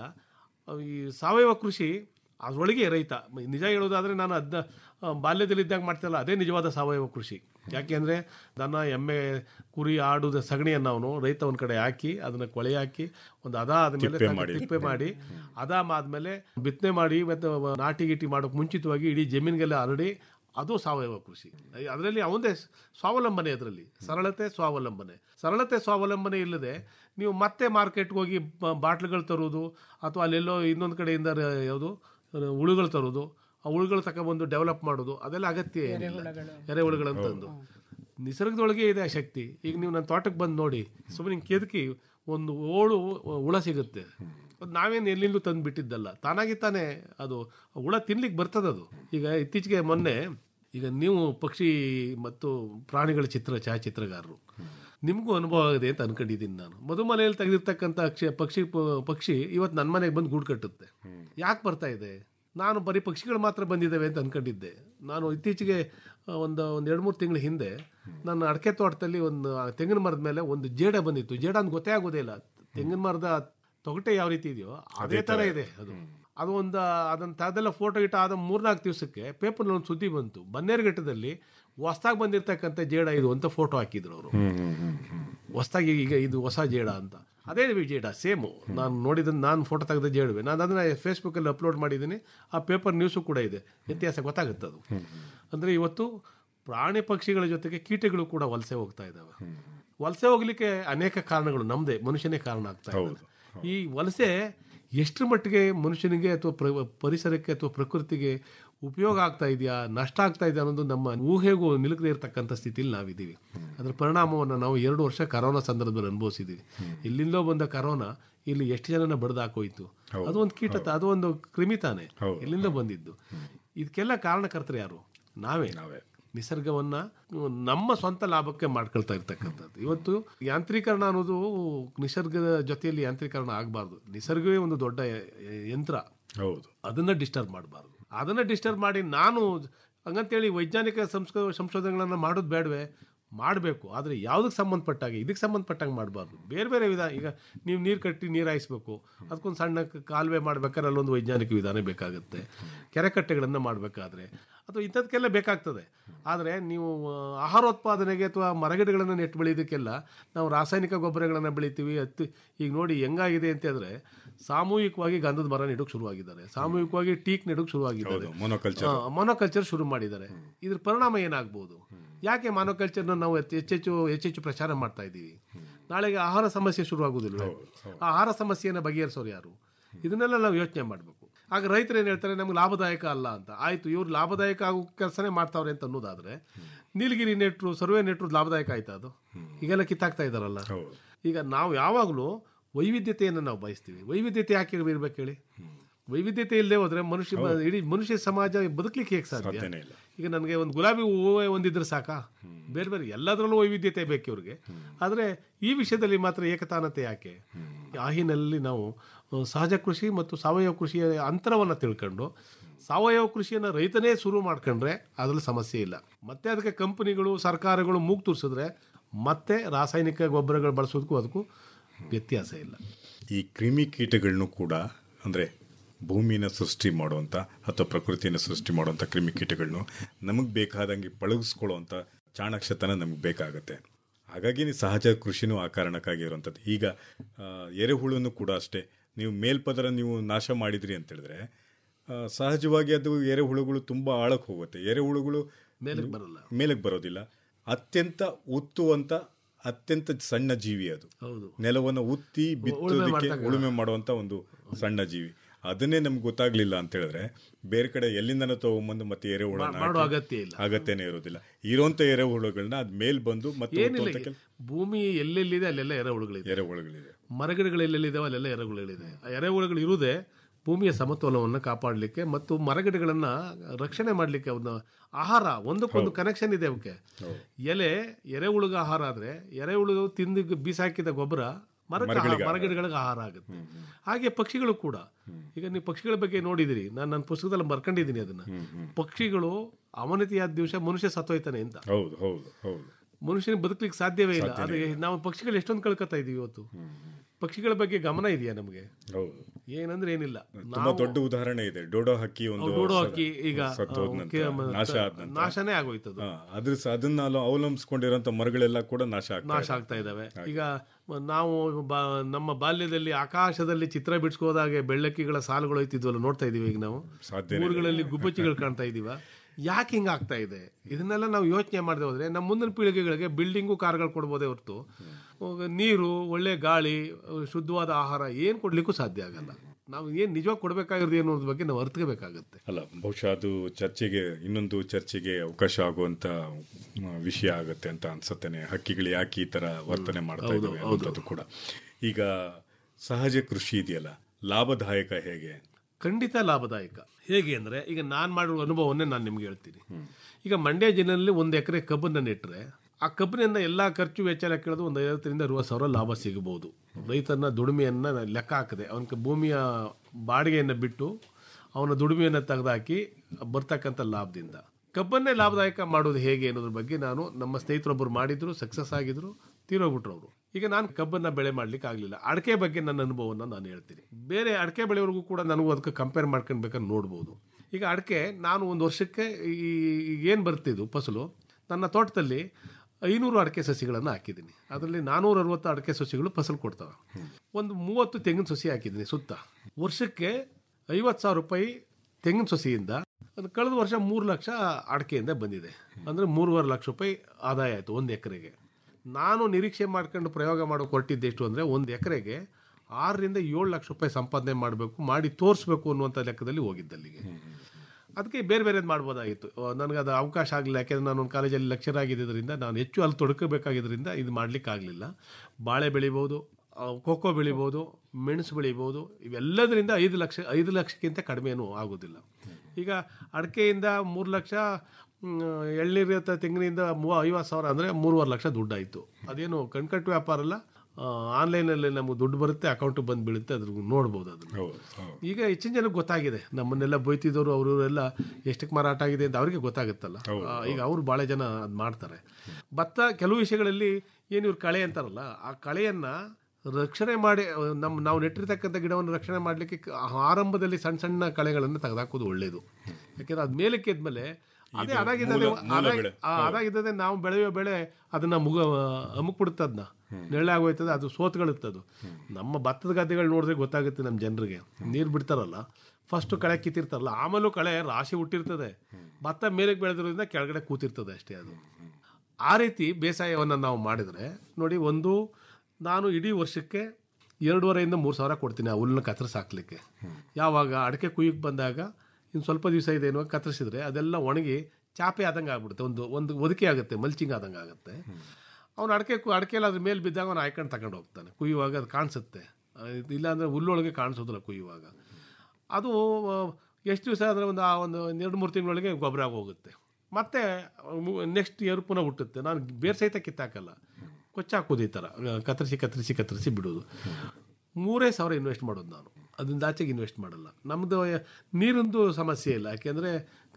ಈ ಸಾವಯವ ಕೃಷಿ ಅದರೊಳಗೆ ರೈತ ನಿಜ ಹೇಳೋದಾದ್ರೆ ನಾನು ಅದನ್ನ ಬಾಲ್ಯದಲ್ಲಿದ್ದಾಗ ಮಾಡ್ತಿಲ್ಲ ಅದೇ ನಿಜವಾದ ಸಾವಯವ ಕೃಷಿ ಯಾಕೆಂದ್ರೆ ದನ ಎಮ್ಮೆ ಕುರಿ ಆಡುದ ಸಗಣಿಯನ್ನು ಅವನು ರೈತ ಒಂದ್ ಕಡೆ ಹಾಕಿ ಅದನ್ನ ಕೊಳೆ ಹಾಕಿ ಒಂದು ಅದ ಆದ್ಮೇಲೆ ತಿಪ್ಪೆ ತನ್ನ ಮಾಡಿ. ತಿಪ್ಪೆ ಮಾಡಿ ಅದ ಆದ್ಮೇಲೆ ಬಿತ್ತನೆ ಮಾಡಿ ಮತ್ತೆ ನಾಟಿ ಗಿಟಿ ಮಾಡೋಕೆ ಮುಂಚಿತವಾಗಿ ಇಡೀ ಜಮೀನಿಗೆಲ್ಲ ಹರಡಿ ಅದು ಸಾವಯವ ಕೃಷಿ ಅದರಲ್ಲಿ ಅವಂದೇ ಸ್ವಾವಲಂಬನೆ ಅದರಲ್ಲಿ ಸರಳತೆ ಸ್ವಾವಲಂಬನೆ ಸರಳತೆ ಸ್ವಾವಲಂಬನೆ ಇಲ್ಲದೆ ನೀವು ಮತ್ತೆ ಮಾರ್ಕೆಟ್ಗೆ ಹೋಗಿ ಬ- ಬಾಟ್ಲ್ಗಳು ತರೋದು ಅಥವಾ ಅಲ್ಲೆಲ್ಲೋ ಇನ್ನೊಂದು ಕಡೆಯಿಂದ ರ- ಯಾವುದು ರ- ಹುಳುಗಳು ತರೋದು ಆ ಹುಳುಗಳು ತಗೊಬಂದು ಡೆವಲಪ್ ಮಾಡೋದು ಅದೆಲ್ಲ ಅಗತ್ಯ ಏನಿಲ್ಲ ಎರೆಹುಳುಗಳಂತಂದು ನಿಸರ್ಗದೊಳಗೆ ಇದೆ ಆ ಶಕ್ತಿ ಈಗ ನೀವು ನನ್ನ ತೋಟಕ್ಕೆ ಬಂದು ನೋಡಿ ಸುಮ್ಮನೆ ಹಿಂಗೆ ಕೆದಕಿ ಒಂದು ಓಳು ಹುಳ ಸಿಗುತ್ತೆ ಅದು ನಾವೇನು ಎಲ್ಲಿಂದಲೂ ತಂದು ಬಿಟ್ಟಿದ್ದಲ್ಲ ತಾನಾಗಿ ತಾನೇ ಅದು ಹುಳ ತಿನ್ಲಿಕ್ಕೆ ಬರ್ತದೆ ಅದು ಈಗ ಇತ್ತೀಚೆಗೆ ಮೊನ್ನೆ ಈಗ ನೀವು ಪಕ್ಷಿ ಮತ್ತು ಪ್ರಾಣಿಗಳ ಚಿತ್ರ ಛಾಯಾಚಿತ್ರಗಾರರು ನಿಮಗೂ ಅನುಭವ ಆಗಿದೆ ಅಂತ ಅನ್ಕೊಂಡಿದ್ದೀನಿ ನಾನು ಮಧುಮಲೆಯಲ್ಲಿ ತೆಗೆದಿರ್ತಕ್ಕಂಥ ಅಕ್ಷ ಪಕ್ಷಿ ಪ- ಪಕ್ಷಿ ಇವತ್ತು ನನ್ನ ಮನೆಗೆ ಬಂದು ಗೂಡು ಕಟ್ಟುತ್ತೆ ಯಾಕೆ ಬರ್ತಾ ಇದೆ ನಾನು ಬರೀ ಪಕ್ಷಿಗಳು ಮಾತ್ರ ಬಂದಿದ್ದಾವೆ ಅಂತ ಅನ್ಕೊಂಡಿದ್ದೆ ನಾನು ಇತ್ತೀಚೆಗೆ ಆ, ಒಂದು ಒಂದು ಎರಡು ಮೂರು ತಿಂಗಳ ಹಿಂದೆ ನನ್ನ ಅಡಕೆ ತೋಟದಲ್ಲಿ ಒಂದು ಆ ತೆಂಗಿನ ಮರದ ಮೇಲೆ ಒಂದು ಜೇಡ ಬಂದಿತ್ತು ಜೇಡ ಅಂತ ಗೊತ್ತೇ ಆಗೋದೇ ಇಲ್ಲ ತೆಂಗಿನ ಮರದ ತೊಗಟೆ ಯಾವ ರೀತಿ ಇದೆಯೋ ಅದೇ ತರ ಇದೆ ಅದು ಅದು ಒಂದು ಅದನ್ನ ತರದೆಲ್ಲ ಫೋಟೋ ಇಟ್ಟು ಆದ ಮೂರ್ನಾಲ್ಕು ದಿವಸಕ್ಕೆ ಪೇಪರ್ನಲ್ಲಿ ಒಂದು ಸುದ್ದಿ ಬಂತು ಬನ್ನೇರುಘಟ್ಟದಲ್ಲಿ ಹೊಸ್ದಾಗಿ ಬಂದಿರತಕ್ಕಂಥ ಜೇಡ ಇದು ಅಂತ ಫೋಟೋ ಹಾಕಿದ್ರು ಅವರು ಹೊಸ್ದಾಗಿ ಈಗ ಇದು ಹೊಸ ಜೇಡ ಅಂತ ಅದೇ ಜೇಡ ಸೇಮು ನಾನು ನೋಡಿದ ನಾನು ಫೋಟೋ ತೆಗೆದ ಜೇಡುವೆ ನಾನು ಅದನ್ನ ಫೇಸ್ಬುಕ್ಕಲ್ಲಿ ಅಪ್ಲೋಡ್ ಮಾಡಿದ್ದೀನಿ ಆ ಪೇಪರ್ ನ್ಯೂಸು ಕೂಡ ಇದೆ ವ್ಯತ್ಯಾಸ ಗೊತ್ತಾಗುತ್ತೆ ಅದು ಅಂದರೆ ಇವತ್ತು ಪ್ರಾಣಿ ಪಕ್ಷಿಗಳ ಜೊತೆಗೆ ಕೀಟಗಳು ಕೂಡ ವಲಸೆ ಹೋಗ್ತಾ ಇದ್ದಾವೆ ವಲಸೆ ಹೋಗ್ಲಿಕ್ಕೆ ಅನೇಕ ಕಾರಣಗಳು ನಮ್ಮದೇ ಮನುಷ್ಯನೇ ಕಾರಣ ಆಗ್ತಾ ಇದ್ದಾನೆ ಈ ವಲಸೆ ಎಷ್ಟರ ಮಟ್ಟಿಗೆ ಮನುಷ್ಯನಿಗೆ ಅಥವಾ ಪ್ರ- ಪರಿಸರಕ್ಕೆ ಅಥವಾ ಪ್ರಕೃತಿಗೆ ಉಪಯೋಗ ಆಗ್ತಾ ಇದೆಯಾ ನಷ್ಟ ಆಗ್ತಾ ಇದೆಯಾ ಅನ್ನೋದು ನಮ್ಮ ಊಹೆಗೂ ನಿಲುಕದೇ ಇರತಕ್ಕಂಥ ಸ್ಥಿತಿಲಿ ನಾವಿದ್ದೀವಿ ಅದರ ಪರಿಣಾಮವನ್ನು ನಾವು ಎರಡು ವರ್ಷ ಕರೋನಾ ಸಂದರ್ಭದಲ್ಲಿ ಅನುಭವಿಸಿದ್ದೀವಿ ಇಲ್ಲಿಂದಲೋ ಬಂದ ಕರೋನಾ ಇಲ್ಲಿ ಎಷ್ಟು ಜನನ ಬಡ್ದು ಹಾಕೋಯ್ತು ಅದು ಒಂದು ಕೀಟ ತ- ಅದು ಒಂದು ಕ್ರಿಮಿ ತಾನೆ ಇಲ್ಲಿಂದ ಬಂದಿದ್ದು ಇದಕ್ಕೆಲ್ಲ ಕಾರಣಕರ್ತರು ಯಾರು ನಾವೇ ನಾವೇ ನಿಸರ್ಗವನ್ನ ನಮ್ಮ ಸ್ವಂತ ಲಾಭಕ್ಕೆ ಮಾಡ್ಕೊಳ್ತಾ ಇರ್ತಕ್ಕಂಥದ್ದು ಇವತ್ತು ಯಾಂತ್ರೀಕರಣ ಅನ್ನೋದು ನಿಸರ್ಗದ ಜೊತೆಯಲ್ಲಿ ಯಾಂತ್ರೀಕರಣ ಆಗಬಾರ್ದು ನಿಸರ್ಗವೇ ಒಂದು ದೊಡ್ಡ ಯ- ಯಂತ್ರ ಹೌದು ಅದನ್ನ ಡಿಸ್ಟರ್ಬ್ ಮಾಡಬಾರ್ದು ಅದನ್ನ ಡಿಸ್ಟರ್ಬ್ ಮಾಡಿ ನಾನು ಹಂಗಂತೇಳಿ ವೈಜ್ಞಾನಿಕ ಸಂಸ್ಕ ಸಂಶೋಧನೆಗಳನ್ನು ಮಾಡೋದು ಬೇಡವೆ ಮಾಡಬೇಕು ಆದರೆ ಯಾವುದಕ್ಕೆ ಸಂಬಂಧಪಟ್ಟಾಗೆ ಇದಕ್ಕೆ ಸಂಬಂಧಪಟ್ಟಂಗೆ ಮಾಡಬಾರ್ದು ಬೇರೆ ಬೇರೆ ವಿಧಾನ ಈಗ ನೀವು ನೀರು ಕಟ್ಟಿ ನೀರು ಹಾಯಿಸ್ಬೇಕು ಅದಕ್ಕೊಂದು ಸಣ್ಣ ಕ- ಕಾಲುವೆ ಮಾಡ್ಬೇಕಾದ್ರೆ ಅಲ್ಲೊಂದು ವೈಜ್ಞಾನಿಕ ವಿಧಾನ ಬೇಕಾಗುತ್ತೆ ಕೆರೆ ಕಟ್ಟೆಗಳನ್ನು ಮಾಡಬೇಕಾದ್ರೆ ಅಥವಾ ಇಂಥದಕ್ಕೆಲ್ಲ ಬೇಕಾಗ್ತದೆ ಆದರೆ ನೀವು ಆ, ಆಹಾರೋತ್ಪಾದನೆಗೆ ಅಥವಾ ಮರಗಿಡಗಳನ್ನು ನೆಟ್ಟು ಬೆಳೆಯೋದಕ್ಕೆಲ್ಲ ನಾವು ರಾಸಾಯನಿಕ ಗೊಬ್ಬರಗಳನ್ನು ಬೆಳಿತೀವಿ ಹತ್ತಿ ಈಗ ನೋಡಿ ಹೆಂಗಾಗಿದೆ ಅಂತ ಹೇಳಿದ್ರೆ ಸಾಮೂಹಿಕವಾಗಿ ಗಂಧದ ಮರ ನೆಡೋಕೆ ಶುರುವಾಗಿದ್ದಾರೆ ಸಾಮೂಹಿಕವಾಗಿ ಟೀಕ್ ನೆಡೋಕೆ ಶುರುವಾಗಿದ್ದಾರೆ ಮೊನೋಕಲ್ಚರ್ ಮೊನೋಕಲ್ಚರ್ ಶುರು ಮಾಡಿದ್ದಾರೆ ಇದ್ರ ಪರಿಣಾಮ ಏನಾಗ್ಬೋದು ಯಾಕೆ ಮಾನೋಕಲ್ಚರ್ನ ನಾವು ಹೆಚ್ಚು ಹೆಚ್ಚೆಚ್ಚು ಹೆಚ್ಚೆಚ್ಚು ಪ್ರಚಾರ ಮಾಡ್ತಾ ಇದ್ದೀವಿ ನಾಳೆಗೆ ಆಹಾರ ಸಮಸ್ಯೆ ಶುರುವಾಗುವುದಿಲ್ಲ ಆ ಆಹಾರ ಸಮಸ್ಯೆಯನ್ನು ಬಗೆಹರಿಸೋರು ಯಾರು ಇದನ್ನೆಲ್ಲ ನಾವು ಯೋಚನೆ ಮಾಡಬೇಕು ಆಗ ರೈತರು ಏನು ಹೇಳ್ತಾರೆ ನಮ್ಗೆ ಲಾಭದಾಯಕ ಅಲ್ಲ ಅಂತ ಆಯಿತು ಇವ್ರು ಲಾಭದಾಯಕ ಆಗೋ ಕೆಲಸನೇ ಮಾಡ್ತಾವ್ರೆ ಅಂತ ಅನ್ನೋದಾದ್ರೆ ನೀಲಗಿರಿ ನೆಟ್ರು ಸರ್ವೆ ನೆಟ್ರು ಲಾಭದಾಯಕ ಆಯ್ತಾ ಅದು ಈಗೆಲ್ಲ ಕಿತ್ತಾಕ್ತಾ ಇದ್ದಾರಲ್ಲ ಈಗ ನಾವು ಯಾವಾಗಲೂ ವೈವಿಧ್ಯತೆಯನ್ನು ನಾವು ಬಯಸ್ತೀವಿ ವೈವಿಧ್ಯತೆ ಯಾಕೆ ಇರ್ಬೇಕು ಹೇಳಿ ವೈವಿಧ್ಯತೆ ಇಲ್ಲದೆ ಹೋದ್ರೆ ಮನುಷ್ಯ ಇಡೀ ಮನುಷ್ಯ ಸಮಾಜ ಬದುಕಲಿಕ್ಕೆ ಹೇಗೆ ಸಾಧ್ಯ ಸಾಧ್ಯನೇ ಇಲ್ಲ. ಈಗ ನನಗೆ ಒಂದು ಗುಲಾಬಿ ಹೂವು ಒಂದಿದ್ರೆ ಸಾಕಾ ಬೇರೆ ಬೇರೆ ಎಲ್ಲದರಲ್ಲೂ ವೈವಿಧ್ಯತೆ ಬೇಕು ಇವ್ರಿಗೆ ಆದರೆ ಈ ವಿಷಯದಲ್ಲಿ ಮಾತ್ರ ಏಕತಾನತೆ ಯಾಕೆ ಆಹಿನಲ್ಲಿ ನಾವು ಆ, ಸಹಜ ಕೃಷಿ ಮತ್ತು ಸಾವಯವ ಕೃಷಿಯ ಅಂತರವನ್ನು ತಿಳ್ಕೊಂಡು ಸಾವಯವ ಕೃಷಿಯನ್ನು ರೈತನೇ ಶುರು ಮಾಡ್ಕೊಂಡ್ರೆ ಅದ್ರಲ್ಲಿ ಸಮಸ್ಯೆ ಇಲ್ಲ ಮತ್ತೆ ಅದಕ್ಕೆ ಕಂಪನಿಗಳು ಸರ್ಕಾರಗಳು ಮೂಗು ತೂರಿಸಿದ್ರೆ ಮತ್ತೆ ರಾಸಾಯನಿಕ ಗೊಬ್ಬರಗಳು ಬಳಸೋದಕ್ಕೂ ಅದಕ್ಕೂ ವ್ಯತ್ಯಾಸ ಇಲ್ಲ ಈ ಕ್ರಿಮಿ ಕೀಟಗಳನ್ನು ಕೂಡ ಅಂದರೆ ಭೂಮಿನ ಸೃಷ್ಟಿ ಮಾಡುವಂಥ ಅಥವಾ ಪ್ರಕೃತಿಯನ್ನು ಸೃಷ್ಟಿ ಮಾಡುವಂಥ ಕ್ರಿಮಿ ಕೀಟಗಳನ್ನು ನಮಗೆ ಬೇಕಾದಂಗೆ ಪಳಗಿಸ್ಕೊಳ್ಳುವಂಥ ಚಾಣಾಕ್ಷತನ ನಮಗೆ ಬೇಕಾಗುತ್ತೆ ಹಾಗಾಗಿ ನೀವು ಸಹಜ ಕೃಷಿನೂ ಆ ಕಾರಣಕ್ಕಾಗಿ ಇರುವಂಥದ್ದು ಈಗ ಆ, ಎರೆಹುಳುನು ಕೂಡ ಅಷ್ಟೇ ನೀವು ಮೇಲ್ಪದರ ನೀವು ನಾಶ ಮಾಡಿದ್ರಿ ಅಂತ ಹೇಳಿದ್ರೆ ಆ, ಸಹಜವಾಗಿ ಅದು ಎರೆಹುಳುಗಳು ತುಂಬ ಆಳಕ್ಕೆ ಹೋಗುತ್ತೆ ಎರೆಹುಳುಗಳು ಮೇಲಕ್ಕೆ ಬರಲ್ಲ ಮೇಲಕ್ಕೆ ಬರೋದಿಲ್ಲ ಅತ್ಯಂತ ಉತ್ತುವಂತ ಅತ್ಯಂತ ಸಣ್ಣ ಜೀವಿ ಅದು ಹೌದು ನೆಲವನ್ನು ಉತ್ತಿ ಬಿತ್ತೋದಕ್ಕೆ ಮಾಡ್ತಕ್ಕ- ಉಳುಮೆ ಮಾಡುವಂತ ಒಂದು ಸಣ್ಣ ಜೀವಿ ಅದನ್ನೇ ನಮ್ಗೆ ಗೊತ್ತಾಗ್ಲಿಲ್ಲ ಅಂತ ಹೇಳಿದ್ರೆ ಬೇರೆ ಕಡೆ ಎಲ್ಲಿಂದನೋ ತಗೊಂಬಂದು ಮತ್ತೆ ಎರೆಹುಳ ಮಾಡೋ ಅಗತ್ಯ ಇಲ್ಲ. ಅಗತ್ಯನೇ ಇರೋದಿಲ್ಲ ಇರುವಂತ ಎರೆಹುಳುಗಳನ್ನ ಅದ್ ಮೇಲ್ ಬಂದು ಮತ್ತೆ ಏನಿಲ್ಲ ಉತ್ತುವಂತ ಕೆಲ- ಭೂಮಿ ಎಲ್ಲೆಲ್ಲಿದೆ ಅಲ್ಲೆಲ್ಲ ಎರೆಹುಳುಗಳಿದೆ ಎರೆಹುಳುಗಳಿದೆ ಮರಗಿಡಗಳು ಎಲ್ಲೆಲ್ಲಿದಾವೆ ಅಲ್ಲೆಲ್ಲ ಎರೆಹುಳುಗಳಿದೆ ಆ ಎರೆಹುಳುಗಳು ಇರುವುದೇ ಭೂಮಿಯ ಸಮತೋಲನವನ್ನು ಕಾಪಾಡಲಿಕ್ಕೆ ಮತ್ತು ಮರಗಿಡಗಳನ್ನು ರಕ್ಷಣೆ ಮಾಡಲಿಕ್ಕೆ ಅವನ್ನ ಆಹಾರ ಒಂದಕ್ಕೊಂದು ಕನೆಕ್ಷನ್ ಇದೆ ಅವಕ್ಕೆ ಎಲೆ ಎರೆಹುಳುಗ ಆಹಾರ ಆದರೆ ಎರೆಹುಳು ತಿಂದು ಬೀಸಾಕಿದ ಗೊಬ್ಬರ ಮರಕ್ಕೆ ಆಹಾರ- ಮರಗಳಿಗೆ ಆಹಾರ. ಮರಗಿಡಗಳಿಗೆ ಆಹಾರ ಆಗುತ್ತೆ ಹಾಗೆ ಪಕ್ಷಿಗಳು ಕೂಡ ಈಗ ನೀವು ಪಕ್ಷಿಗಳ ಬಗ್ಗೆ ನೋಡಿದಿರಿ ನಾನು ನನ್ನ ಪುಸ್ತಕದಲ್ಲಿ ಬರ್ಕೊಂಡಿದ್ದೀನಿ ಅದನ್ನ ಪಕ್ಷಿಗಳು ಅವನತಿಯಾದ ದಿವಸ ಮನುಷ್ಯ ಸತ್ತೋಯ್ತಾನೆ ಅಂತ ಹೌದು ಹೌದು ಹೌದು ಮನುಷ್ಯನ ಬದುಕಲಿಕ್ಕೆ ಸಾಧ್ಯವೇ ಇಲ್ಲ ಅದೇ ನಾವು ಪಕ್ಷಿಗಳು ಎಷ್ಟೊಂದು ಕಳ್ಕೊತಾ ಇದೀವಿ ಇವತ್ತು ಪಕ್ಷಿಗಳ ಬಗ್ಗೆ ಗಮನ ಇದೆಯಾ ನಮಗೆ ಹೌದು ಏನಂದ್ರೆ ಏನಿಲ್ಲ ತುಂಬಾ ದೊಡ್ಡ ಉದಾಹರಣೆ ಇದೆ ಡೋಡೋ ಹಕ್ಕಿ ಒಂದು ಡೋಡೋ ಸ- ಹಕ್ಕಿ ಈಗ ಸತ್ತೋದ ಆ, ನಂತರ, ಕೆ- ಮ- ನಾಶ ಆದ ನಂತರ. ನಾಶನೇ ಆಗೋಯ್ತದು ಹಾ, ಅದ್ರ ಸ- ಅದನ್ನ ಅಲ್ಲ- ಅವಲಂಬಿಸ್ಕೊಂಡಿರೋಂಥ ಮರಗಳೆಲ್ಲ ಕೂಡ ನಾಶ ಆಗ್ತಾ ನಾಶ ಇದೆ. ಆಗ್ತಾ ಇದಾವೆ ಈಗ ನಾವು ಬಾ- ನಮ್ಮ ಬಾಲ್ಯದಲ್ಲಿ ಆಕಾಶದಲ್ಲಿ ಚಿತ್ರ ಬಿಡಿಸ್ಕೋದಾಗೆ ಬೆಳ್ಳಕ್ಕಿಗಳ ಸಾಲುಗಳು ಹೋಯ್ತಿದ್ವಲ್ಲ ನೋಡ್ತಾ ಇದೀವಿ ಈಗ ನಾವು ಸಾಧ್ಯನೇ ಇಲ್ಲ. ಊರುಗಳಲ್ಲಿ ಗುಬ್ಬಚ್ಚಿಗಳು ಕಾಣ್ತಾ ಇದೀವ ಯಾಕೆ ಹಿಂಗೆ ಆಗ್ತಾ ಇದೆ ಇದನ್ನೆಲ್ಲ ನಾವು ಯೋಚನೆ ಮಾಡದೆ ಹೋದ್ರೆ ನಮ್ಮ ಮುಂದಿನ ಪೀಳಿಗೆಗಳಿಗೆ ಬಿಲ್ಡಿಂಗು ಕಾರ್ಗಳು ಕೊಡ್ಬೋದೇ ಹೊರತು ಅಹ್, ನೀರು ಒಳ್ಳೆ ಗಾಳಿ ಅಹ್, ಶುದ್ಧವಾದ ಆಹಾರ ಏನು ಕೊಡ್ಲಿಕ್ಕೂ ಸಾಧ್ಯ ಆಗಲ್ಲ ನಾವು ಏನು ನಿಜವಾಗಿ ಕೊಡಬೇಕಾಗಿರೋದು ಏನು ಅನ್ನೋದ್ರ ಬಗ್ಗೆ ನಾವು ಅರ್ಥಕೋಬೇಕಾಗುತ್ತೆ ಅಲ್ಲ ಬಹುಶಃ ಅದು ಚರ್ಚೆಗೆ ಇನ್ನೊಂದು ಚರ್ಚೆಗೆ ಅವಕಾಶ ಆಗುವಂತ ಮ, ವಿಷಯ ಆಗುತ್ತೆ ಅಂತ ಅನ್ಸುತ್ತೇನೆ ಹಕ್ಕಿಗಳು ಯಾಕೆ ಈ ತರ ವರ್ತನೆ ಮಾಡ್ತಾ ಇದ್ದಾವೆ ಅನ್ನೋದು ಕೂಡ ಈಗ ಸಹಜ ಕೃಷಿ ಇದೆಯಲ್ಲ ಲಾಭದಾಯಕ ಹೇಗೆ ಖಂಡಿತ ಲಾಭದಾಯಕ ಹೇಗೆ ಅಂದರೆ ಈಗ ನಾನು ಮಾಡಿರೋ ಅನುಭವವನ್ನೇ ನಾನು ನಿಮ್ಗೆ ಹೇಳ್ತೀನಿ ಈಗ ಮಂಡ್ಯ ಜಿಲ್ಲೆಯಲ್ಲಿ ಒಂದು ಎಕರೆ ಕಬ್ಬನ್ನು ನೆಟ್ಟರೆ ಆ ಕಬ್ಬಿನಿಂದ ಎಲ್ಲ ಖರ್ಚು ವೆಚ್ಚ ಲೆಕ್ಕ ಹಿಡಿದು ಒಂದು ಐವತ್ತರಿಂದ ಅರವತ್ತು ಸಾವಿರ ಲಾಭ ಸಿಗಬಹುದು ರೈತನ ದುಡಿಮೆಯನ್ನು ಲೆಕ್ಕ ಹಾಕದೆ ಅವನಿಗೆ ಭೂಮಿಯ ಬಾಡಿಗೆಯನ್ನು ಬಿಟ್ಟು ಅವನ ದುಡಿಮೆಯನ್ನು ತೆಗೆದುಹಾಕಿ ಬರ್ತಕ್ಕಂಥ ಲಾಭದಿಂದ ಕಬ್ಬನ್ನೇ ಲಾಭದಾಯಕ ಮಾಡೋದು ಹೇಗೆ ಅನ್ನೋದ್ರ ಬಗ್ಗೆ ನಾನು ನಮ್ಮ ಸ್ನೇಹಿತರೊಬ್ಬರು ಮಾಡಿದ್ರು ಸಕ್ಸಸ್ ಆಗಿದ್ರು ತೀರೋಗ್ಬಿಟ್ರು ಅವರು ಈಗ ನಾನು ಕಬ್ಬನ್ನ ಬೆಳೆ ಮಾಡ್ಲಿಕ್ಕೆ ಆಗಲಿಲ್ಲ ಅಡಕೆ ಬಗ್ಗೆ ನನ್ನ ಅನುಭವವನ್ನು ನಾನು ಹೇಳ್ತೀನಿ ಬೇರೆ ಅಡಕೆ ಬೆಳೆಯವರೆಗೂ ಕೂಡ ನನಗೂ ಅದಕ್ಕೆ ಕಂಪೇರ್ ಮಾಡ್ಕೊಂಡು ಬೇಕಾದ್ರೆ ನೋಡ್ಬೋದು ಈಗ ಅಡಕೆ ನಾನು ಒಂದು ವರ್ಷಕ್ಕೆ ಈ ಏನು ಬರ್ತಿದ್ದು ಫಸಲು ನನ್ನ ತೋಟದಲ್ಲಿ ಐನೂರು ಅಡಕೆ ಸಸಿಗಳನ್ನು ಹಾಕಿದ್ದೀನಿ ಅದರಲ್ಲಿ ನಾನೂರ ಅರವತ್ತು ಅಡಕೆ ಸಸಿಗಳು ಫಸಲು ಕೊಡ್ತವೆ ಒಂದು ಮೂವತ್ತು ತೆಂಗಿನ ಸಸಿ ಹಾಕಿದ್ದೀನಿ ಸುತ್ತ ವರ್ಷಕ್ಕೆ ಐವತ್ತು ಸಾವಿರ ರೂಪಾಯಿ ತೆಂಗಿನ ಸಸಿಯಿಂದ ಅದು ಕಳೆದ ವರ್ಷ ಮೂರು ಲಕ್ಷ ಅಡಕೆಯಿಂದ ಬಂದಿದೆ ಅಂದರೆ ಮೂರುವರೆ ಲಕ್ಷ ರೂಪಾಯಿ ಆದಾಯ ಆಯಿತು ಒಂದು ಎಕರೆಗೆ ನಾನು ನಿರೀಕ್ಷೆ ಮಾಡ್ಕೊಂಡು ಪ್ರಯೋಗ ಮಾಡೋಕೆ ಹೊರಟಿದ್ದು ಎಷ್ಟು ಅಂದರೆ ಒಂದು ಎಕರೆಗೆ ಆರರಿಂದ ಏಳು ಲಕ್ಷ ರೂಪಾಯಿ ಸಂಪಾದನೆ ಮಾಡಬೇಕು ಮಾಡಿ ತೋರಿಸ್ಬೇಕು ಅನ್ನುವಂಥ ಲೆಕ್ಕದಲ್ಲಿ ಹೋಗಿದ್ದಲ್ಲಿಗೆ ಅದಕ್ಕೆ ಬೇರೆ ಬೇರೆದು ಮಾಡ್ಬೋದಾಗಿತ್ತು ಅಹ್, ನನಗೆ ಅದು ಅವಕಾಶ ಆಗಲಿಲ್ಲ ಯಾಕೆಂದರೆ ನಾನು ಒಂದು ಕಾಲೇಜಲ್ಲಿ ಲೆಕ್ಚರ್ ಆಗಿದ್ದರಿಂದ ನಾನು ಹೆಚ್ಚು ಅಲ್ಲಿ ತೊಡಕಬೇಕಾಗಿದ್ದರಿಂದ ಇದು ಮಾಡಲಿಕ್ಕೆ ಆಗಲಿಲ್ಲ ಬಾಳೆ ಬೆಳಿಬೋದು ಅಹ್, ಕೊಕ್ಕೋ ಬೆಳಿಬೋದು ಮೆಣಸು ಬೆಳಿಬೋದು ಇವೆಲ್ಲದರಿಂದ ಐದು ಲಕ್ಷ ಐದು ಲಕ್ಷಕ್ಕಿಂತ ಕಡಿಮೆ ಏನೂ ಆಗೋದಿಲ್ಲ ಈಗ ಅಡಿಕೆಯಿಂದ ಮೂರು ಲಕ್ಷ ಮ್, ಎಳ್ನೀರು ಅಥವಾ ತೆಂಗಿನಿಂದ ಮೂವ ಐವತ್ತು ಸಾವಿರ ಅಂದರೆ ಮೂರುವರೆ ಲಕ್ಷ ದುಡ್ಡು ಆಯಿತು ಅದೇನು ಕಣ್ಕಟ್ಟು ವ್ಯಾಪಾರ ಅಲ್ಲ ಆನ್ಲೈನಲ್ಲಿ ನಮಗೆ ದುಡ್ಡು ಬರುತ್ತೆ ಅಕೌಂಟಿಗೆ ಬಂದು ಬೀಳುತ್ತೆ ಅದ್ರ ನೋಡ್ಬೋದು ಅದನ್ನು ಈಗ ಹೆಚ್ಚಿನ ಜನಕ್ಕೆ ಗೊತ್ತಾಗಿದೆ ನಮ್ಮನ್ನೆಲ್ಲ ಬೈತಿದ್ದವರು ಅವರೆಲ್ಲ ಎಷ್ಟಕ್ಕೆ ಮಾರಾಟ ಆಗಿದೆ ಅಂತ ಅವರಿಗೆ ಗೊತ್ತಾಗುತ್ತಲ್ಲ ಆ, ಈಗ ಅವರು ಭಾಳ ಜನ ಅದು ಮಾಡ್ತಾರೆ ಭತ್ತ ಕೆಲವು ವಿಷಯಗಳಲ್ಲಿ ಏನು ಇವ್ರು ಕಳೆ ಅಂತಾರಲ್ಲ ಆ ಕಳೆಯನ್ನು ರಕ್ಷಣೆ ಮಾಡಿ ಆ, ನಮ್ಮ ನಾವು ನೆಟ್ಟಿರ್ತಕ್ಕಂಥ ಗಿಡವನ್ನು ರಕ್ಷಣೆ ಮಾಡಲಿಕ್ಕೆ ಆರಂಭದಲ್ಲಿ ಸಣ್ಣ ಸಣ್ಣ ಕಳೆಗಳನ್ನು ತೆಗೆದಾಕೋದು ಒಳ್ಳೆಯದು ಯಾಕೆಂದ್ರೆ ಅದು ಮೇಲಕ್ಕೆ ಎದ್ಮೇಲೆ ಅದೇ ಇದು ಅದಾಗಿದ್ದದೆ ಮೂಲ- ಮೂಲ ಅದಾಗಿ- ಬೆಳೆ. ಆ, ಅದಾಗಿದ್ದದೆ ನಾವು ಬೆಳೆಯೋ ಬೆಳೆ ಅದನ್ನ ಮುಗ ಅಮುಕ್ ಅದನ್ನ ನೆರಳೆ ಆಗೋಯ್ತದೆ ಅದು ಸೋತ್ಗಳಿರ್ತದು ನಮ್ಮ ಭತ್ತದ ಗದ್ದೆಗಳು ನೋಡಿದ್ರೆ ಗೊತ್ತಾಗುತ್ತೆ ನಮ್ಮ ಜನರಿಗೆ ನೀರು ಬಿಡ್ತಾರಲ್ಲ ಫಸ್ಟ್ ಕಳೆ ಕಿತ್ತಿರ್ತಾರಲ್ಲ ಆಮೇಲೂ ಕಳೆ ರಾಶಿ ಹುಟ್ಟಿರ್ತದೆ ಭತ್ತ ಮೇಲೆ ಬೆಳೆದ್ರಿಂದ ಕೆಳಗಡೆ ಕೂತಿರ್ತದೆ ಅಷ್ಟೇ ಅದು ಆ ರೀತಿ ಬೇಸಾಯವನ್ನು ನಾವು ಮಾಡಿದರೆ ನೋಡಿ ಒಂದು ನಾನು ಇಡೀ ವರ್ಷಕ್ಕೆ ಎರಡೂವರೆಯಿಂದ ಮೂರು ಸಾವಿರ ಕೊಡ್ತೀನಿ ಆ ಹುಲ್ಲನ್ನ ಕತ್ತರಿಸಿ ಹಾಕ್ಲಿಕ್ಕೆ ಯಾವಾಗ ಅಡಿಕೆ ಕುಯ್ಯಕ್ಕೆ ಬಂದಾಗ ಇನ್ನು ಸ್ವಲ್ಪ ದಿವಸ ಇದೆ ಅನ್ನುವಾಗ ಕತ್ತರಿಸಿದ್ರೆ ಅದೆಲ್ಲ ಒಣಗಿ ಚಾಪೆ ಆದಂಗೆ ಆಗ್ಬಿಡುತ್ತೆ ಒಂದು ಒಂದು ಒದಕೆ ಆಗುತ್ತೆ ಮಲ್ಚಿಂಗ್ ಆದಂಗೆ ಆಗುತ್ತೆ ಅವ್ನು ಅಡಿಕೆ ಅಡಿಕೆ ಎಲ್ಲ ಅದ್ರ ಮೇಲೆ ಬಿದ್ದಾಗ ಅವ್ನು ಹಾಕೊಂಡು ತಗೊಂಡು ಹೋಗ್ತಾನೆ ಕುಯ್ಯುವಾಗ ಅದು ಕಾಣಿಸುತ್ತೆ ಇಲ್ಲಾಂದರೆ ಹುಲ್ಲೊಳಗೆ ಕಾಣಿಸೋದಿಲ್ಲ ಕುಯ್ಯುವಾಗ ಅದು ಆ, ಎಷ್ಟು ದಿವಸ ಅಂದರೆ ಒಂದು ಆ ಒಂದು ಎರಡು ಮೂರು ತಿಂಗಳೊಳಗೆ ಗೊಬ್ಬರ ಆಗಿ ಹೋಗುತ್ತೆ ಮತ್ತೆ ನೆಕ್ಸ್ಟ್ ಇಯರ್ ಪುನಃ ಹುಟ್ಟುತ್ತೆ ನಾನು ಬೇರೆ ಸಹಿತ ಕಿತ್ತಾಕಲ್ಲ ಕೊಚ್ಚ ಹಾಕೋದು ಈ ಥರ ಆ, ಕತ್ತರಿಸಿ ಕತ್ತರಿಸಿ ಕತ್ತರಿಸಿ ಬಿಡೋದು ಮೂರೇ ಸಾವಿರ ಇನ್ವೆಸ್ಟ್ ಮಾಡೋದು ನಾನು ಅದರಿಂದ ಆಚೆಗೆ ಇನ್ವೆಸ್ಟ್ ಮಾಡಲ್ಲ ನಮ್ಮದು ನೀರಿಂದು ಸಮಸ್ಯೆ ಇಲ್ಲ ಯಾಕೆಂದರೆ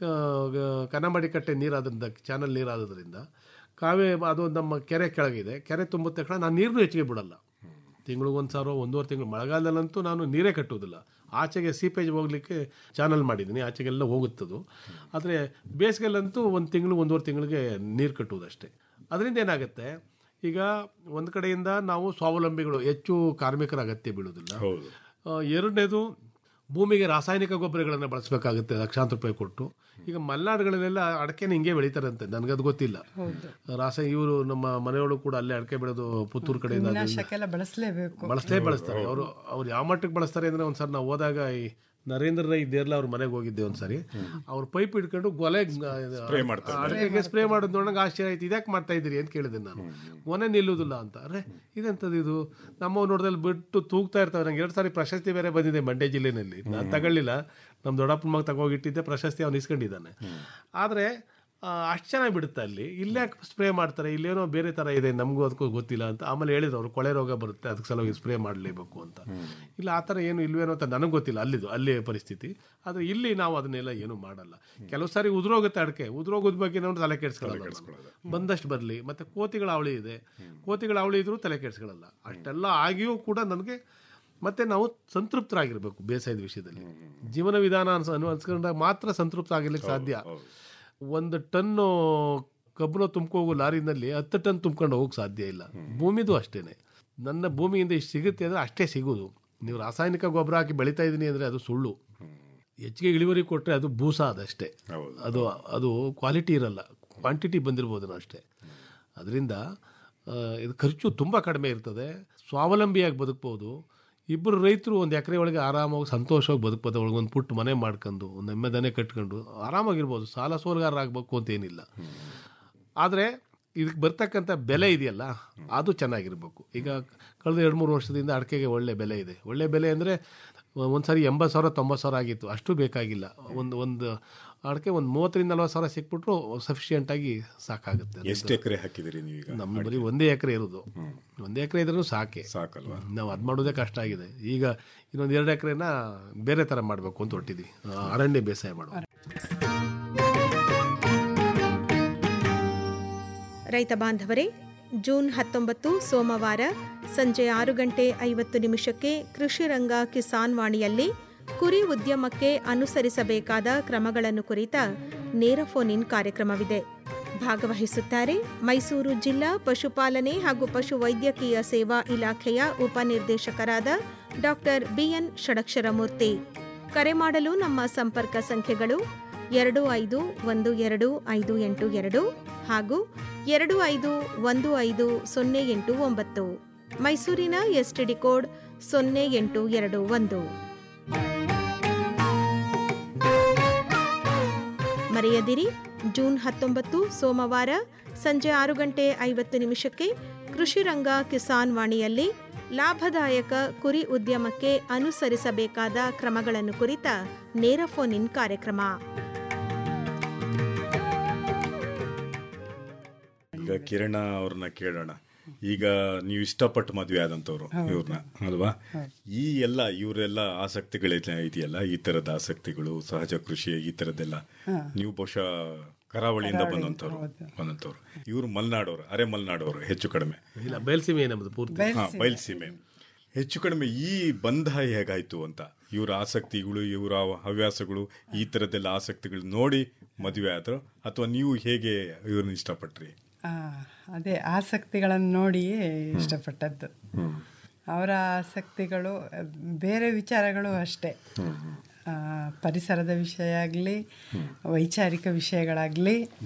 ಕನ್ನಂಬಾಡಿ ಕಟ್ಟೆ ನೀರಾದ್ರಿಂದ ಚಾನಲ್ ನೀರಾದ್ರಿಂದ ಕಾವೇ ಅದು ನಮ್ಮ ಕೆರೆ ಕೆಳಗಿದೆ ಕೆರೆ ತುಂಬಿದ ತಕ್ಷಣ ನಾನು ನೀರನ್ನು ಹೆಚ್ಚಿಗೆ ಬಿಡಲ್ಲ ತಿಂಗಳಿಗೆ ಒಂದು ಸಾವಿರ ಒಂದೂವರೆ ತಿಂಗಳು ಮಳೆಗಾಲದಲ್ಲಂತೂ ನಾನು ನೀರೇ ಕಟ್ಟೋದಿಲ್ಲ ಆಚೆಗೆ ಸೀಪೇಜ್ ಹೋಗ್ಲಿಕ್ಕೆ ಚಾನಲ್ ಮಾಡಿದ್ದೀನಿ ಆಚೆಗೆಲ್ಲ ಹೋಗುತ್ತದು ಆದರೆ ಬೇಸಿಗೆಲ್ಲಂತೂ ಒಂದು ತಿಂಗಳು ಒಂದೂವರೆ ತಿಂಗಳಿಗೆ ನೀರು ಕಟ್ಟುವುದಷ್ಟೇ ಅದರಿಂದ ಏನಾಗುತ್ತೆ ಈಗ ಒಂದು ಕಡೆಯಿಂದ ನಾವು ಸ್ವಾವಲಂಬಿಗಳು ಹೆಚ್ಚು ಕಾರ್ಮಿಕರ ಅಗತ್ಯ ಬೀಳೋದಿಲ್ಲ ಆ, ಎರಡನೇದು ಭೂಮಿಗೆ ರಾಸಾಯನಿಕ ಗೊಬ್ಬರಗಳನ್ನು ಬಳಸಬೇಕಾಗುತ್ತೆ ಲಕ್ಷಾಂತರ ರೂಪಾಯಿ ಕೊಟ್ಟು ಈಗ ಮಲೆನಾಡುಗಳಲ್ಲೆಲ್ಲ ಅಡಕೆನ ಹಿಂಗೆ ಬೆಳೀತಾರಂತೆ ನನಗದು ಗೊತ್ತಿಲ್ಲ ರಾಸ ಇವರು ನಮ್ಮ ಮನೆಯೊಳಗೆ ಕೂಡ ಅಲ್ಲೇ ಅಡಕೆ ಬೆಳೆದು ಪುತ್ತೂರು ಕಡೆಯಿಂದ ಅದು- ವಿನಾಶಕ್ಕೆಲ್ಲ ಬಳಸಲೇಬೇಕು ಬಳಸಲೇ ಬಳಸ್ತಾರೆ ಅವರು ಅವ್ರು ಯಾವ ಮಟ್ಟಕ್ಕೆ ಬಳಸ್ತಾರೆ ಅಂದ್ರೆ ಒಂದ್ಸರಿ ನಾವು ಹೋದಾಗ ಈ ನರೇಂದ್ರ ರೈ ದೇರ್ಲ ಅವ್ರ ಮನೆಗೆ ಹೋಗಿದ್ದೆ ಒಂದ್ಸರಿ ಅವ್ರ ಪೈಪ್ ಇಟ್ಕೊಂಡು ಗೊಲೆ Spray ಮಾಡ್ತಾರೆ. ಅಡಿಕೆಗೆ ಸ್ಪ್ರೇ ಮಾಡೋದು ನೋಡಂಗೆ ಆಶ್ಚರ್ಯ ಆಯ್ತು ಇದ್ಯಾಕೆ ಮಾಡ್ತಾ ಇದ್ದೀರಿ ಅಂತ ಕೇಳಿದೆ ನಾನು ಗೊನೆ ನಿಲ್ಲುವುದಿಲ್ಲ ಅಂತ ಅರೆ ಇದೆಂತದ್ದು ಇದು ನಮ್ಮ ನೋಡ್ದಲ್ಲಿ ಬಿಟ್ಟು ತೂಗ್ತಾ ಇರ್ತಾವೆ ನಂಗೆ ಎರಡು ಸಾರಿ ಪ್ರಶಸ್ತಿ ಬೇರೆ ಬಂದಿದೆ ಮಂಡ್ಯ ಜಿಲ್ಲೆನಲ್ಲಿ ನಾನು ತಗೊಳ್ಳಿಲ್ಲ ನಮ್ಮ ದೊಡ್ಡಪ್ಪನ ಮಗ ತಗೋಗಿಟ್ಟಿದ್ದೆ ಪ್ರಶಸ್ತಿ ಅವ್ನು ಇಸ್ಕೊಂಡಿದ್ದಾನೆ ಆದರೆ ಅಷ್ಟು ಚೆನ್ನಾಗಿ ಬಿಡುತ್ತೆ ಅಲ್ಲಿ ಇಲ್ಲೇ ಸ್ಪ್ರೇ ಮಾಡ್ತಾರೆ ಇಲ್ಲೇನೋ ಬೇರೆ ಥರ ಇದೆ ನಮಗೂ ಅದಕ್ಕೂ ಗೊತ್ತಿಲ್ಲ ಅಂತ ಆಮೇಲೆ ಹೇಳಿದ್ರು ಅವ್ರು ಕೊಳೆ ರೋಗ ಬರುತ್ತೆ ಅದಕ್ಕೆ ಸಲುವಾಗಿ ಸ್ಪ್ರೇ ಮಾಡಲೇಬೇಕು ಅಂತ ಇಲ್ಲ ಆ ಥರ ಏನು ಇಲ್ವೇನೋ ಅಂತ ನನಗೆ ಗೊತ್ತಿಲ್ಲ ಅಲ್ಲಿದು ಅಲ್ಲಿ ಪರಿಸ್ಥಿತಿ ಆದರೆ ಇಲ್ಲಿ ನಾವು ಅದನ್ನೆಲ್ಲ ಏನು ಮಾಡಲ್ಲ ಕೆಲವು ಸಾರಿ ಉದುರೋಗುತ್ತೆ ಅಡಿಕೆ ಉದುರೋಗೋದ್ ಬಗ್ಗೆ ನಾವು ತಲೆ ಕೆಡಿಸ್ಕೊಳ್ಳಲ್ಲ ನಾನು. ಬಂದಷ್ಟು ಬರಲಿ ಮತ್ತು ಕೋತಿಗಳ ಅವಳಿ ಇದೆ ಕೋತಿಗಳ ಅವಳಿ ಇದ್ರೂ ತಲೆ ಕೆಡಿಸ್ಕೊಳ್ಳಲ್ಲ ಅಷ್ಟೆಲ್ಲ ಆಗಿಯೂ ಕೂಡ ನನಗೆ ಮತ್ತೆ ನಾವು ಸಂತೃಪ್ತರಾಗಿರ್ಬೇಕು ಬೇಸಾಯದ ವಿಷಯದಲ್ಲಿ ಜೀವನ ವಿಧಾನ ಅನ್ಸ ಅನು ಅನ್ಸ್ಕೊಂಡಾಗ ಮಾತ್ರ ಸಂತೃಪ್ತ ಆಗಿರ್ಲಿಕ್ಕೆ ಸಾಧ್ಯ ಒಂದು ಟನ್ನು ಕಬ್ಬನ್ನು ತುಂಬ್ಕೋಗೋ ಲಾರಿನಲ್ಲಿ ಹತ್ತು ಟನ್ ತುಂಬ್ಕೊಂಡು ಹೋಗಕ್ಕೆ ಸಾಧ್ಯ ಇಲ್ಲ ಭೂಮಿದು ಅಷ್ಟೇನೆ ನನ್ನ ಭೂಮಿಯಿಂದ ಇಷ್ಟು ಸಿಗುತ್ತೆ ಅಂದರೆ ಅಷ್ಟೇ ಸಿಗೋದು ನೀವು ರಾಸಾಯನಿಕ ಗೊಬ್ಬರ ಹಾಕಿ ಬೆಳೀತಾ ಇದ್ದೀನಿ ಅಂದರೆ ಅದು ಸುಳ್ಳು ಹೆಚ್ಚಿಗೆ ಇಳುವರಿ ಕೊಟ್ಟರೆ ಅದು ಬೂಸ ಅದಷ್ಟೇ ಅದು ಅದು ಕ್ವಾಲಿಟಿ ಇರಲ್ಲ ಕ್ವಾಂಟಿಟಿ ಬಂದಿರ್ಬೋದು ಅಷ್ಟೇ ಅದರಿಂದ ಆ, ಇದು ಖರ್ಚು ತುಂಬ ಕಡಿಮೆ ಇರ್ತದೆ ಸ್ವಾವಲಂಬಿಯಾಗಿ ಬದುಕ್ಬೋದು ಇಬ್ಬರು ರೈತರು ಒಂದು ಎಕರೆ ಒಳಗೆ ಆರಾಮಾಗಿ ಸಂತೋಷವಾಗಿ ಬದುಕ್ಬೋದು ಒಳಗೆ ಒಂದು ಪುಟ್ಟ ಮನೆ ಮಾಡ್ಕೊಂಡು ಒಂದು ನೆಮ್ಮದನೆ ಕಟ್ಕೊಂಡು ಆರಾಮಾಗಿರ್ಬೋದು ಸಾಲ ಸೋಲ್ಗಾರರಾಗಬೇಕು ಅಂತ ಏನಿಲ್ಲ ಆದರೆ ಇದಕ್ಕೆ ಬರ್ತಕ್ಕಂಥ ಬೆಲೆ ಇದೆಯಲ್ಲ ಅದು ಚೆನ್ನಾಗಿರ್ಬೇಕು ಈಗ ಕಳೆದ ಎರಡು ಮೂರು ವರ್ಷದಿಂದ ಅಡಿಕೆಗೆ ಒಳ್ಳೆ ಬೆಲೆ ಇದೆ ಒಳ್ಳೆ ಬೆಲೆ ಅಂದರೆ ಒಂದು ಸಾರಿ ಎಂಬತ್ತು ಸಾವಿರ ತೊಂಬತ್ತು ಸಾವಿರ ಆಗಿತ್ತು ಅಷ್ಟು ಬೇಕಾಗಿಲ್ಲ ಒಂದು ಒಂದು ಅಡಿಕೆ ಒಂದು ಮೂವತ್ತರಿಂದ ನಲ್ವತ್ತು ಸಾವಿರ ಸಿಕ್ಬಿಟ್ರು ಸಫಿಷಿಯೆಂಟಾಗಿ ಸಾಕಾಗುತ್ತೆ ಎಷ್ಟು ಎಕರೆ ಹಾಕಿದಿರಿ ನೀವೀಗ ನಮ್ಮ ಬರೀ ಒಂದೇ ಎಕರೆ ಇರೋದು ಒಂದೇ ಎಕರೆ ಇದ್ರೂ ಸಾಕೆ ಸಾಕಲ್ವಾ ನಾವು ಅದು ಮಾಡೋದೇ ಕಷ್ಟ ಆಗಿದೆ ಈಗ ಇನ್ನೊಂದು ಎರಡು ಎಕರೆನ ಬೇರೆ ಥರ ಮಾಡಬೇಕು ಅಂತ ಹೊಟ್ಟಿದ್ವಿ ಆ, ಅರಣ್ಯ ಬೇಸಾಯ ಮಾಡುವ ರೈತ ಬಾಂಧವರೇ ಜೂನ್ ಹತ್ತೊಂಬತ್ತು ಸೋಮವಾರ ಸಂಜೆ ಆರು ಗಂಟೆ ಐವತ್ತು ನಿಮಿಷಕ್ಕೆ ಕೃಷಿ ರಂಗ ಕಿಸಾನ್ ವಾಣಿಯಲ್ಲಿ ಕುರಿ ಉದ್ಯಮಕ್ಕೆ ಅನುಸರಿಸಬೇಕಾದ ಕ್ರಮಗಳನ್ನು ಕುರಿತ ನೇರ ಫೋನ್ ಇನ್ ಕಾರ್ಯಕ್ರಮವಿದೆ ಭಾಗವಹಿಸುತ್ತಾರೆ ಮೈಸೂರು ಜಿಲ್ಲಾ ಪಶುಪಾಲನೆ ಹಾಗೂ ಪಶು ವೈದ್ಯಕೀಯ ಸೇವಾ ಇಲಾಖೆಯ ಉಪನಿರ್ದೇಶಕರಾದ ಡಾಕ್ಟರ್ ಬಿಎನ್ ಷಡಕ್ಷರಮೂರ್ತಿ ಕರೆ ಮಾಡಲು ನಮ್ಮ ಸಂಪರ್ಕ ಸಂಖ್ಯೆಗಳು ಎರಡು ಐದು ಒಂದು ಎರಡು ಐದು ಎಂಟು ಎರಡು ಹಾಗೂ ಎರಡು ಐದು ಒಂದು ಐದು ಸೊನ್ನೆ ಎಂಟು ಒಂಬತ್ತು ಮೈಸೂರಿನ ಎಸ್ಟಿಡಿ ಕೋಡ್ ಸೊನ್ನೆ ಎಂಟು ಎರಡು ಒಂದು ಮರೆಯದಿರಿ ಜೂನ್ ಹತ್ತೊಂಬತ್ತು ಸೋಮವಾರ ಸಂಜೆ ಆರು ಗಂಟೆ ಐವತ್ತು ನಿಮಿಷಕ್ಕೆ ಕೃಷಿ ರಂಗ ಕಿಸಾನ್ ವಾಣಿಯಲ್ಲಿ ಲಾಭದಾಯಕ ಕುರಿ ಉದ್ಯಮಕ್ಕೆ ಅನುಸರಿಸಬೇಕಾದ ಕ್ರಮಗಳನ್ನು ಕುರಿತ ನೇರ ಫೋನ್ ಇನ್ ಕಾರ್ಯಕ್ರಮ ಈಗ ಕಿರಣ ಅವ್ರನ್ನ ಕೇಳೋಣ ಈಗ ನೀವು ಇಷ್ಟಪಟ್ಟು ಮದುವೆ ಆದಂತವ್ರು ಇವ್ರನ್ನ ಅಲ್ವಾ ಈ ಎಲ್ಲ ಇವರೆಲ್ಲ ಆಸಕ್ತಿಗಳು ಇದೆಯಲ್ಲ ಈ ತರದ ಆಸಕ್ತಿಗಳು ಸಹಜ ಕೃಷಿ ಈ ತರದ್ದೆಲ್ಲ ನೀವು ಬಹುಶಃ ಕರಾವಳಿಯಿಂದ ಬಂದಂತವ್ರು ಬಂದಂತವ್ರು ಇವ್ರು ಮಲ್ನಾಡೋರು ಅರೆ ಮಲ್ನಾಡೋರು ಹೆಚ್ಚು ಕಡಿಮೆ ಇಲ್ಲ ಬಯಲ್ಸೀಮೆ ನಮ್ಮದು ಪೂರ್ತಿ ಹಾ ಬಯಲ್ಸೀಮೆ ಹೆಚ್ಚು ಕಡಿಮೆ ಈ ಬಂಧ ಹೇಗಾಯ್ತು ಅಂತ ಇವರ ಆಸಕ್ತಿಗಳು ಇವರ ಹವ್ಯಾಸಗಳು ಈ ತರದ್ದೆಲ್ಲ ಆಸಕ್ತಿಗಳು ನೋಡಿ ಮದುವೆ ಆದ್ರು ಅಥವಾ ನೀವು ಹೇಗೆ ಇವ್ರನ್ನ ಇಷ್ಟಪಟ್ರಿ ಆ, ಅದೇ ಆಸಕ್ತಿಗಳನ್ನು ನೋಡಿಯೇ ಇಷ್ಟಪಟ್ಟದ್ದು ಅವರ ಆಸಕ್ತಿಗಳು ಆ, ಬೇರೆ ವಿಚಾರಗಳು ಅಷ್ಟೇ ಆ, ಪರಿಸರದ ವಿಷಯ ಆಗಲಿ ವೈಚಾರಿಕ ವಿಷಯಗಳಾಗಲಿ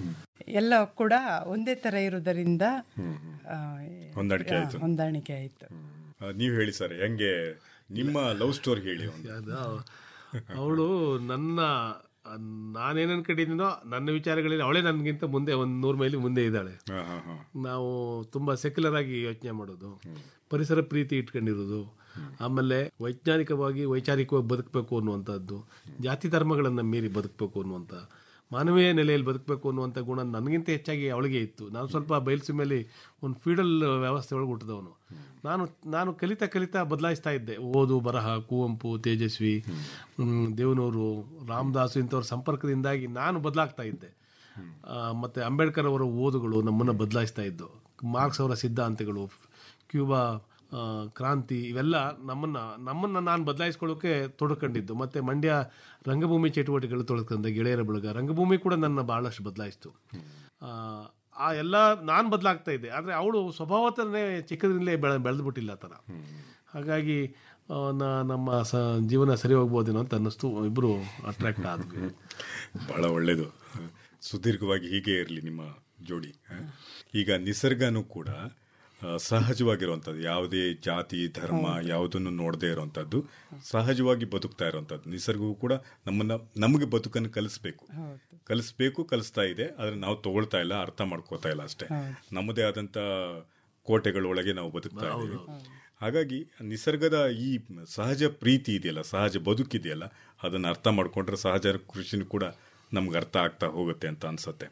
ಎಲ್ಲ ಕೂಡ ಒಂದೇ ಥರ ಇರುವುದರಿಂದ ಆ, ಹೊಂದಾಣಿಕೆ ಆ, ಆಯ್ತು. ಹೊಂದಾಣಿಕೆ ಆಯಿತು ನೀವು ಹೇಳಿ ಸರ್ ಹೆಂಗೆ ನಿಮ್ಮ ಲವ್ ಸ್ಟೋರಿ ಹೇಳಿ ಒಂದು. ಅವಳು ನನ್ನ ನಾನೇನು ಅನ್ಕೊಂಡಿದ್ದೀನೋ ನನ್ನ ವಿಚಾರಗಳಲ್ಲಿ ಅವಳೇ ನನಗಿಂತ ಮುಂದೆ ಒಂದು ನೂರು ಮೈಲಿ ಮುಂದೆ ಇದ್ದಾಳೆ ಹಾ, ಹಾ, ಹಾ. ನಾವು ತುಂಬ ಸೆಕ್ಯುಲರ್ ಆಗಿ ಯೋಚನೆ ಮಾಡೋದು ಪರಿಸರ ಪ್ರೀತಿ ಇಟ್ಕೊಂಡಿರೋದು ಆಮೇಲೆ ವೈಜ್ಞಾನಿಕವಾಗಿ ವೈಚಾರಿಕವಾಗಿ ಬದುಕಬೇಕು ಅನ್ನುವಂಥದ್ದು ಜಾತಿ ಧರ್ಮಗಳನ್ನು ಮೀರಿ ಬದುಕಬೇಕು ಅನ್ನುವಂಥ ಮಾನವೀಯ ನೆಲೆಯಲ್ಲಿ ಬದುಕಬೇಕು ಅನ್ನುವಂಥ ಗುಣ ನನಗಿಂತ ಹೆಚ್ಚಾಗಿ ಅವಳಿಗೆ ಇತ್ತು ನಾನು ಸ್ವಲ್ಪ ಬಯಲುಸೀಮೆಯಲ್ಲಿ ಒಂದು ಫೀಡಲ್ ವ್ಯವಸ್ಥೆ ಒಳಗೆ ಹುಟ್ಟಿದವನು ನಾನು ನಾನು ಕಲಿತಾ ಕಲಿತಾ ಬದಲಾಯಿಸ್ತಾ ಇದ್ದೆ ಓದು ಬರಹ ಕುವೆಂಪು ತೇಜಸ್ವಿ ಹ್ಮ್, ದೇವನೂರು ರಾಮದಾಸು ಇಂಥವ್ರ ಸಂಪರ್ಕದಿಂದಾಗಿ ನಾನು ಬದಲಾಗ್ತಾ ಇದ್ದೆ ಆ, ಮತ್ತೆ ಅಂಬೇಡ್ಕರ್ ಅವರ ಓದುಗಳು ನಮ್ಮನ್ನು ಬದಲಾಯಿಸ್ತಾ ಇದ್ದು ಮಾರ್ಕ್ಸ್ ಅವರ ಸಿದ್ಧಾಂತಗಳು ಕ್ಯೂಬಾ ಆ, ಕ್ರಾಂತಿ ಇವೆಲ್ಲ ನಮ್ಮನ್ನು ನಮ್ಮನ್ನು ನಾನು ಬದಲಾಯಿಸ್ಕೊಳ್ಳೋಕೆ ತೊಡ್ಕೊಂಡಿದ್ದು ಮತ್ತು ಮಂಡ್ಯ ರಂಗಭೂಮಿ ಚಟುವಟಿಕೆಗಳು ತೊಡಕೊಂಡ ಗೆಳೆಯರ ಬಳಗ ರಂಗಭೂಮಿ ಕೂಡ ನನ್ನ ಭಾಳಷ್ಟು ಬದಲಾಯಿಸ್ತು ಆ, ಆ ಎಲ್ಲ ನಾನು ಬದಲಾಗ್ತಾ ಇದ್ದೆ ಆದರೆ ಅವಳು ಸ್ವಭಾವತನೇ ಚಿಕ್ಕದ್ರಿಂದಲೇ ಬೆಳೆ ಬೆಳೆದ್ಬಿಟ್ಟಿಲ್ಲ ಆ ಥರ ಹಾಗಾಗಿ ಆ, ನಾ- ನಮ್ಮ ಸ ಜೀವನ ಸರಿ ಹೋಗ್ಬೋದೇನೋ ಅಂತ ಅನ್ನಿಸ್ತು ಇಬ್ಬರು ಅಟ್ರಾಕ್ಟ್ ಆದ್ವಿ ಬಹಳ ಒಳ್ಳೇದು ಸುದೀರ್ಘವಾಗಿ ಹೀಗೆ ಇರಲಿ ನಿಮ್ಮ ಜೋಡಿ ಈಗ ನಿಸರ್ಗನೂ ಕೂಡ ಆ, ಸಹಜವಾಗಿರುವಂಥದ್ದು ಯಾವುದೇ ಜಾತಿ ಧರ್ಮ ಯಾವುದನ್ನು ನೋಡದೇ ಇರುವಂಥದ್ದು ಸಹಜವಾಗಿ ಬದುಕ್ತಾ ಇರುವಂಥದ್ದು ನಿಸರ್ಗವು ಕೂಡ ನಮ್ಮನ್ನ ನಮಗೆ ಬದುಕನ್ನು ಕಲಿಸ್ಬೇಕು ಕಲಿಸ್ಬೇಕು ಕಲಿಸ್ತಾ ಇದೆ ಆದರೆ ನಾವು ತಗೊಳ್ತಾ ಇಲ್ಲ ಅರ್ಥ ಮಾಡ್ಕೋತಾ ಇಲ್ಲ ಅಷ್ಟೇ ನಮ್ಮದೇ ಆದಂಥ ಕೋಟೆಗಳೊಳಗೆ ನಾವು ಬದುಕ್ತಾ ಇದ್ದೀವಿ ಹಾಗಾಗಿ ನಿಸರ್ಗದ ಈ ಸಹಜ ಪ್ರೀತಿ ಇದೆಯಲ್ಲ ಸಹಜ ಬದುಕಿದೆಯಲ್ಲ ಅದನ್ನು ಅರ್ಥ ಮಾಡ್ಕೊಂಡ್ರೆ ಸಹಜ ಕೃಷಿನೂ ಕೂಡ ನಮ್ಗೆ ಅರ್ಥ ಆಗ್ತಾ ಹೋಗುತ್ತೆ ಅಂತ ಅನ್ಸುತ್ತೆ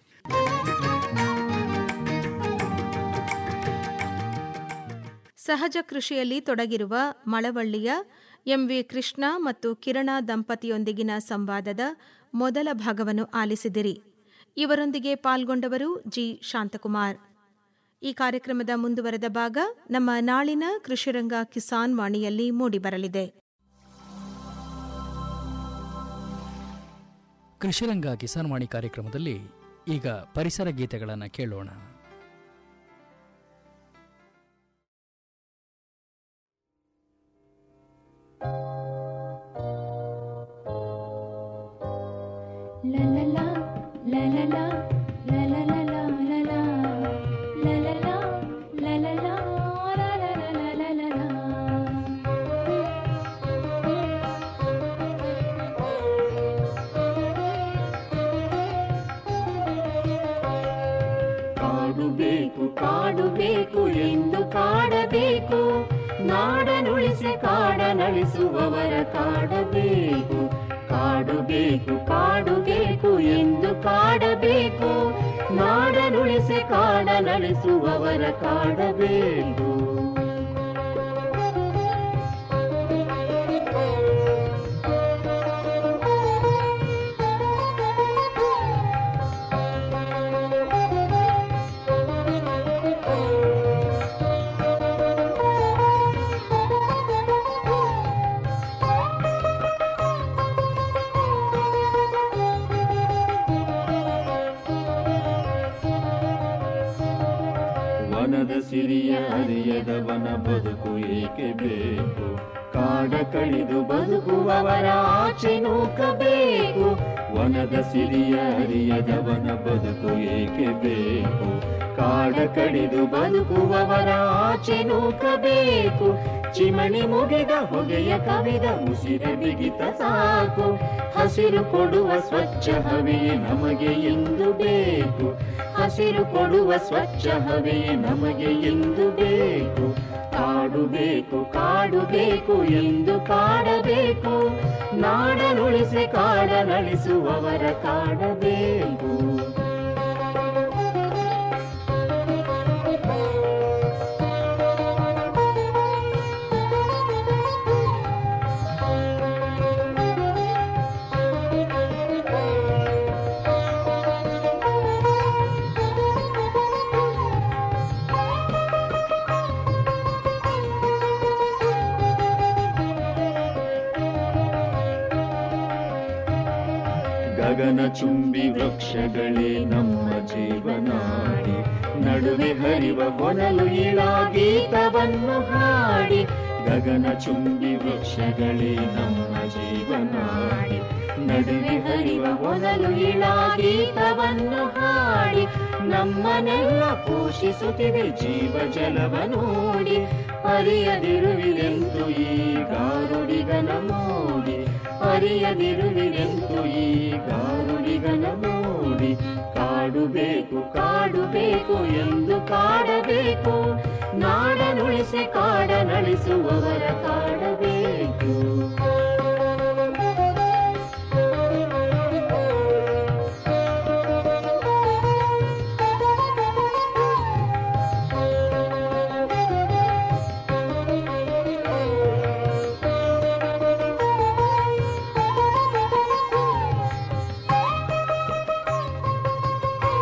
ಸಹಜ ಕೃಷಿಯಲ್ಲಿ ತೊಡಗಿರುವ ಮಳವಳ್ಳಿಯ ಎಂವಿ ಕೃಷ್ಣ ಮತ್ತು ಕಿರಣ ದಂಪತಿಯೊಂದಿಗಿನ ಸಂವಾದದ ಮೊದಲ ಭಾಗವನ್ನು ಆಲಿಸಿದಿರಿ ಇವರೊಂದಿಗೆ ಪಾಲ್ಗೊಂಡವರು ಜಿ ಶಾಂತಕುಮಾರ್ ಈ ಕಾರ್ಯಕ್ರಮದ ಮುಂದುವರೆದ ಭಾಗ ನಮ್ಮ ನಾಳಿನ ಕೃಷಿರಂಗ ಕಿಸಾನ್ ವಾಣಿಯಲ್ಲಿ ಮೂಡಿಬರಲಿದೆ ಕೃಷಿರಂಗ ಕಿಸಾನ್ ವಾಣಿ ಕಾರ್ಯಕ್ರಮದಲ್ಲಿ ಈಗ ಪರಿಸರ ಗೀತೆಗಳನ್ನು ಕೇಳೋಣ La la la, la la la, la la la la la la, la la la, la la la, la la la la la la ಕಾಡು ಬೇಕು ಕಾಡು ಬೇಕು ಎಂದು ಕಾಡಬೇಕು ನಾಡನುಳಿಸಿ ಕಾಡನಳಿಸುವವರ ಕಾಡಬೇಕು ಕಾಡು ಬೇಕು ಕಾಡು ಬೇಕು ಎಂದು ಕಾಡಬೇಕು ನಾಡನುಳಿಸಿ ಕಾಡನಳಿಸುವವರ ಕಾಡಬೇಕು ವನದ ಸಿರಿಯ ಅರಿಯದ ವನ ಬದುಕು ಏಕೆ ಬೇಕು ಕಾಡ ಕಡಿದು ಬದುಕುವವರ ಆಚೆ ನೂಕಬೇಕು ವನದ ಸಿರಿಯ ಅರಿಯದ ವನ ಬದುಕು ಏಕೆ ಬೇಕು ಕಾಡ ಕಡಿದು ಬದುಕುವವರ ಆಚೆ ನೂಕಬೇಕು ಚಿಮಣಿ ಮುಗಿದ ಹೊಗೆಯ ಕವಿದ ಉಸಿರ ಬಿಗಿತ ಸಾಕು ಹಸಿರು ಕೊಡುವ ಸ್ವಚ್ಛ ಹವೆಯೇ ನಮಗೆ ಎಂದು ಬೇಕು ಹಸಿರು ಕೊಡುವ ಸ್ವಚ್ಛ ಹವೆಯೇ ನಮಗೆ ಎಂದು ಬೇಕು ಕಾಡು ಬೇಕು ಕಾಡು ಬೇಕು ಎಂದು ಕಾಡಬೇಕು ನಾಡನುಳಿಸಿ ಕಾಡನಳಿಸುವವರ ಕಾಡಬೇಕು ಗಗನ ಚುಂಬಿ ವೃಕ್ಷಗಳೇ ನಮ್ಮ ಜೀವನಾಡಿ ನಡುವೆ ಹರಿವ ಹೊನಲು ಇಳ ಗೀತವನ್ನು ಹಾಡಿ ಗಗನ ಚುಂಬಿ ವೃಕ್ಷಗಳೇ ನಮ್ಮ ಜೀವನಾಡಿ ನಡುವೆ ಹರಿವ ಒನಲು ಇಳಾಗೀತವನ್ನು ಹಾಡಿ ನಮ್ಮನ್ನೆಲ್ಲ ಪೋಷಿಸುತ್ತಿದೆ ಜೀವ ಜಲವ ನೋಡಿ ಅರಿಯದಿರುವಿರೆಂದು ಈ ಗಾರುಡಿಗನ ಮೋಡಿ ಅರಿಯದಿರುವಿರೆಂದು ಈ ಗಾರುಡಿಗನ ಮೋಡಿ ಕಾಡು ಬೇಕು ಕಾಡು ಬೇಕು ಎಂದು ಕಾಡಬೇಕು ನಾಡನುಳಿಸಿ ಕಾಡನಳಿಸುವವರ ಕಾಡಬೇಕು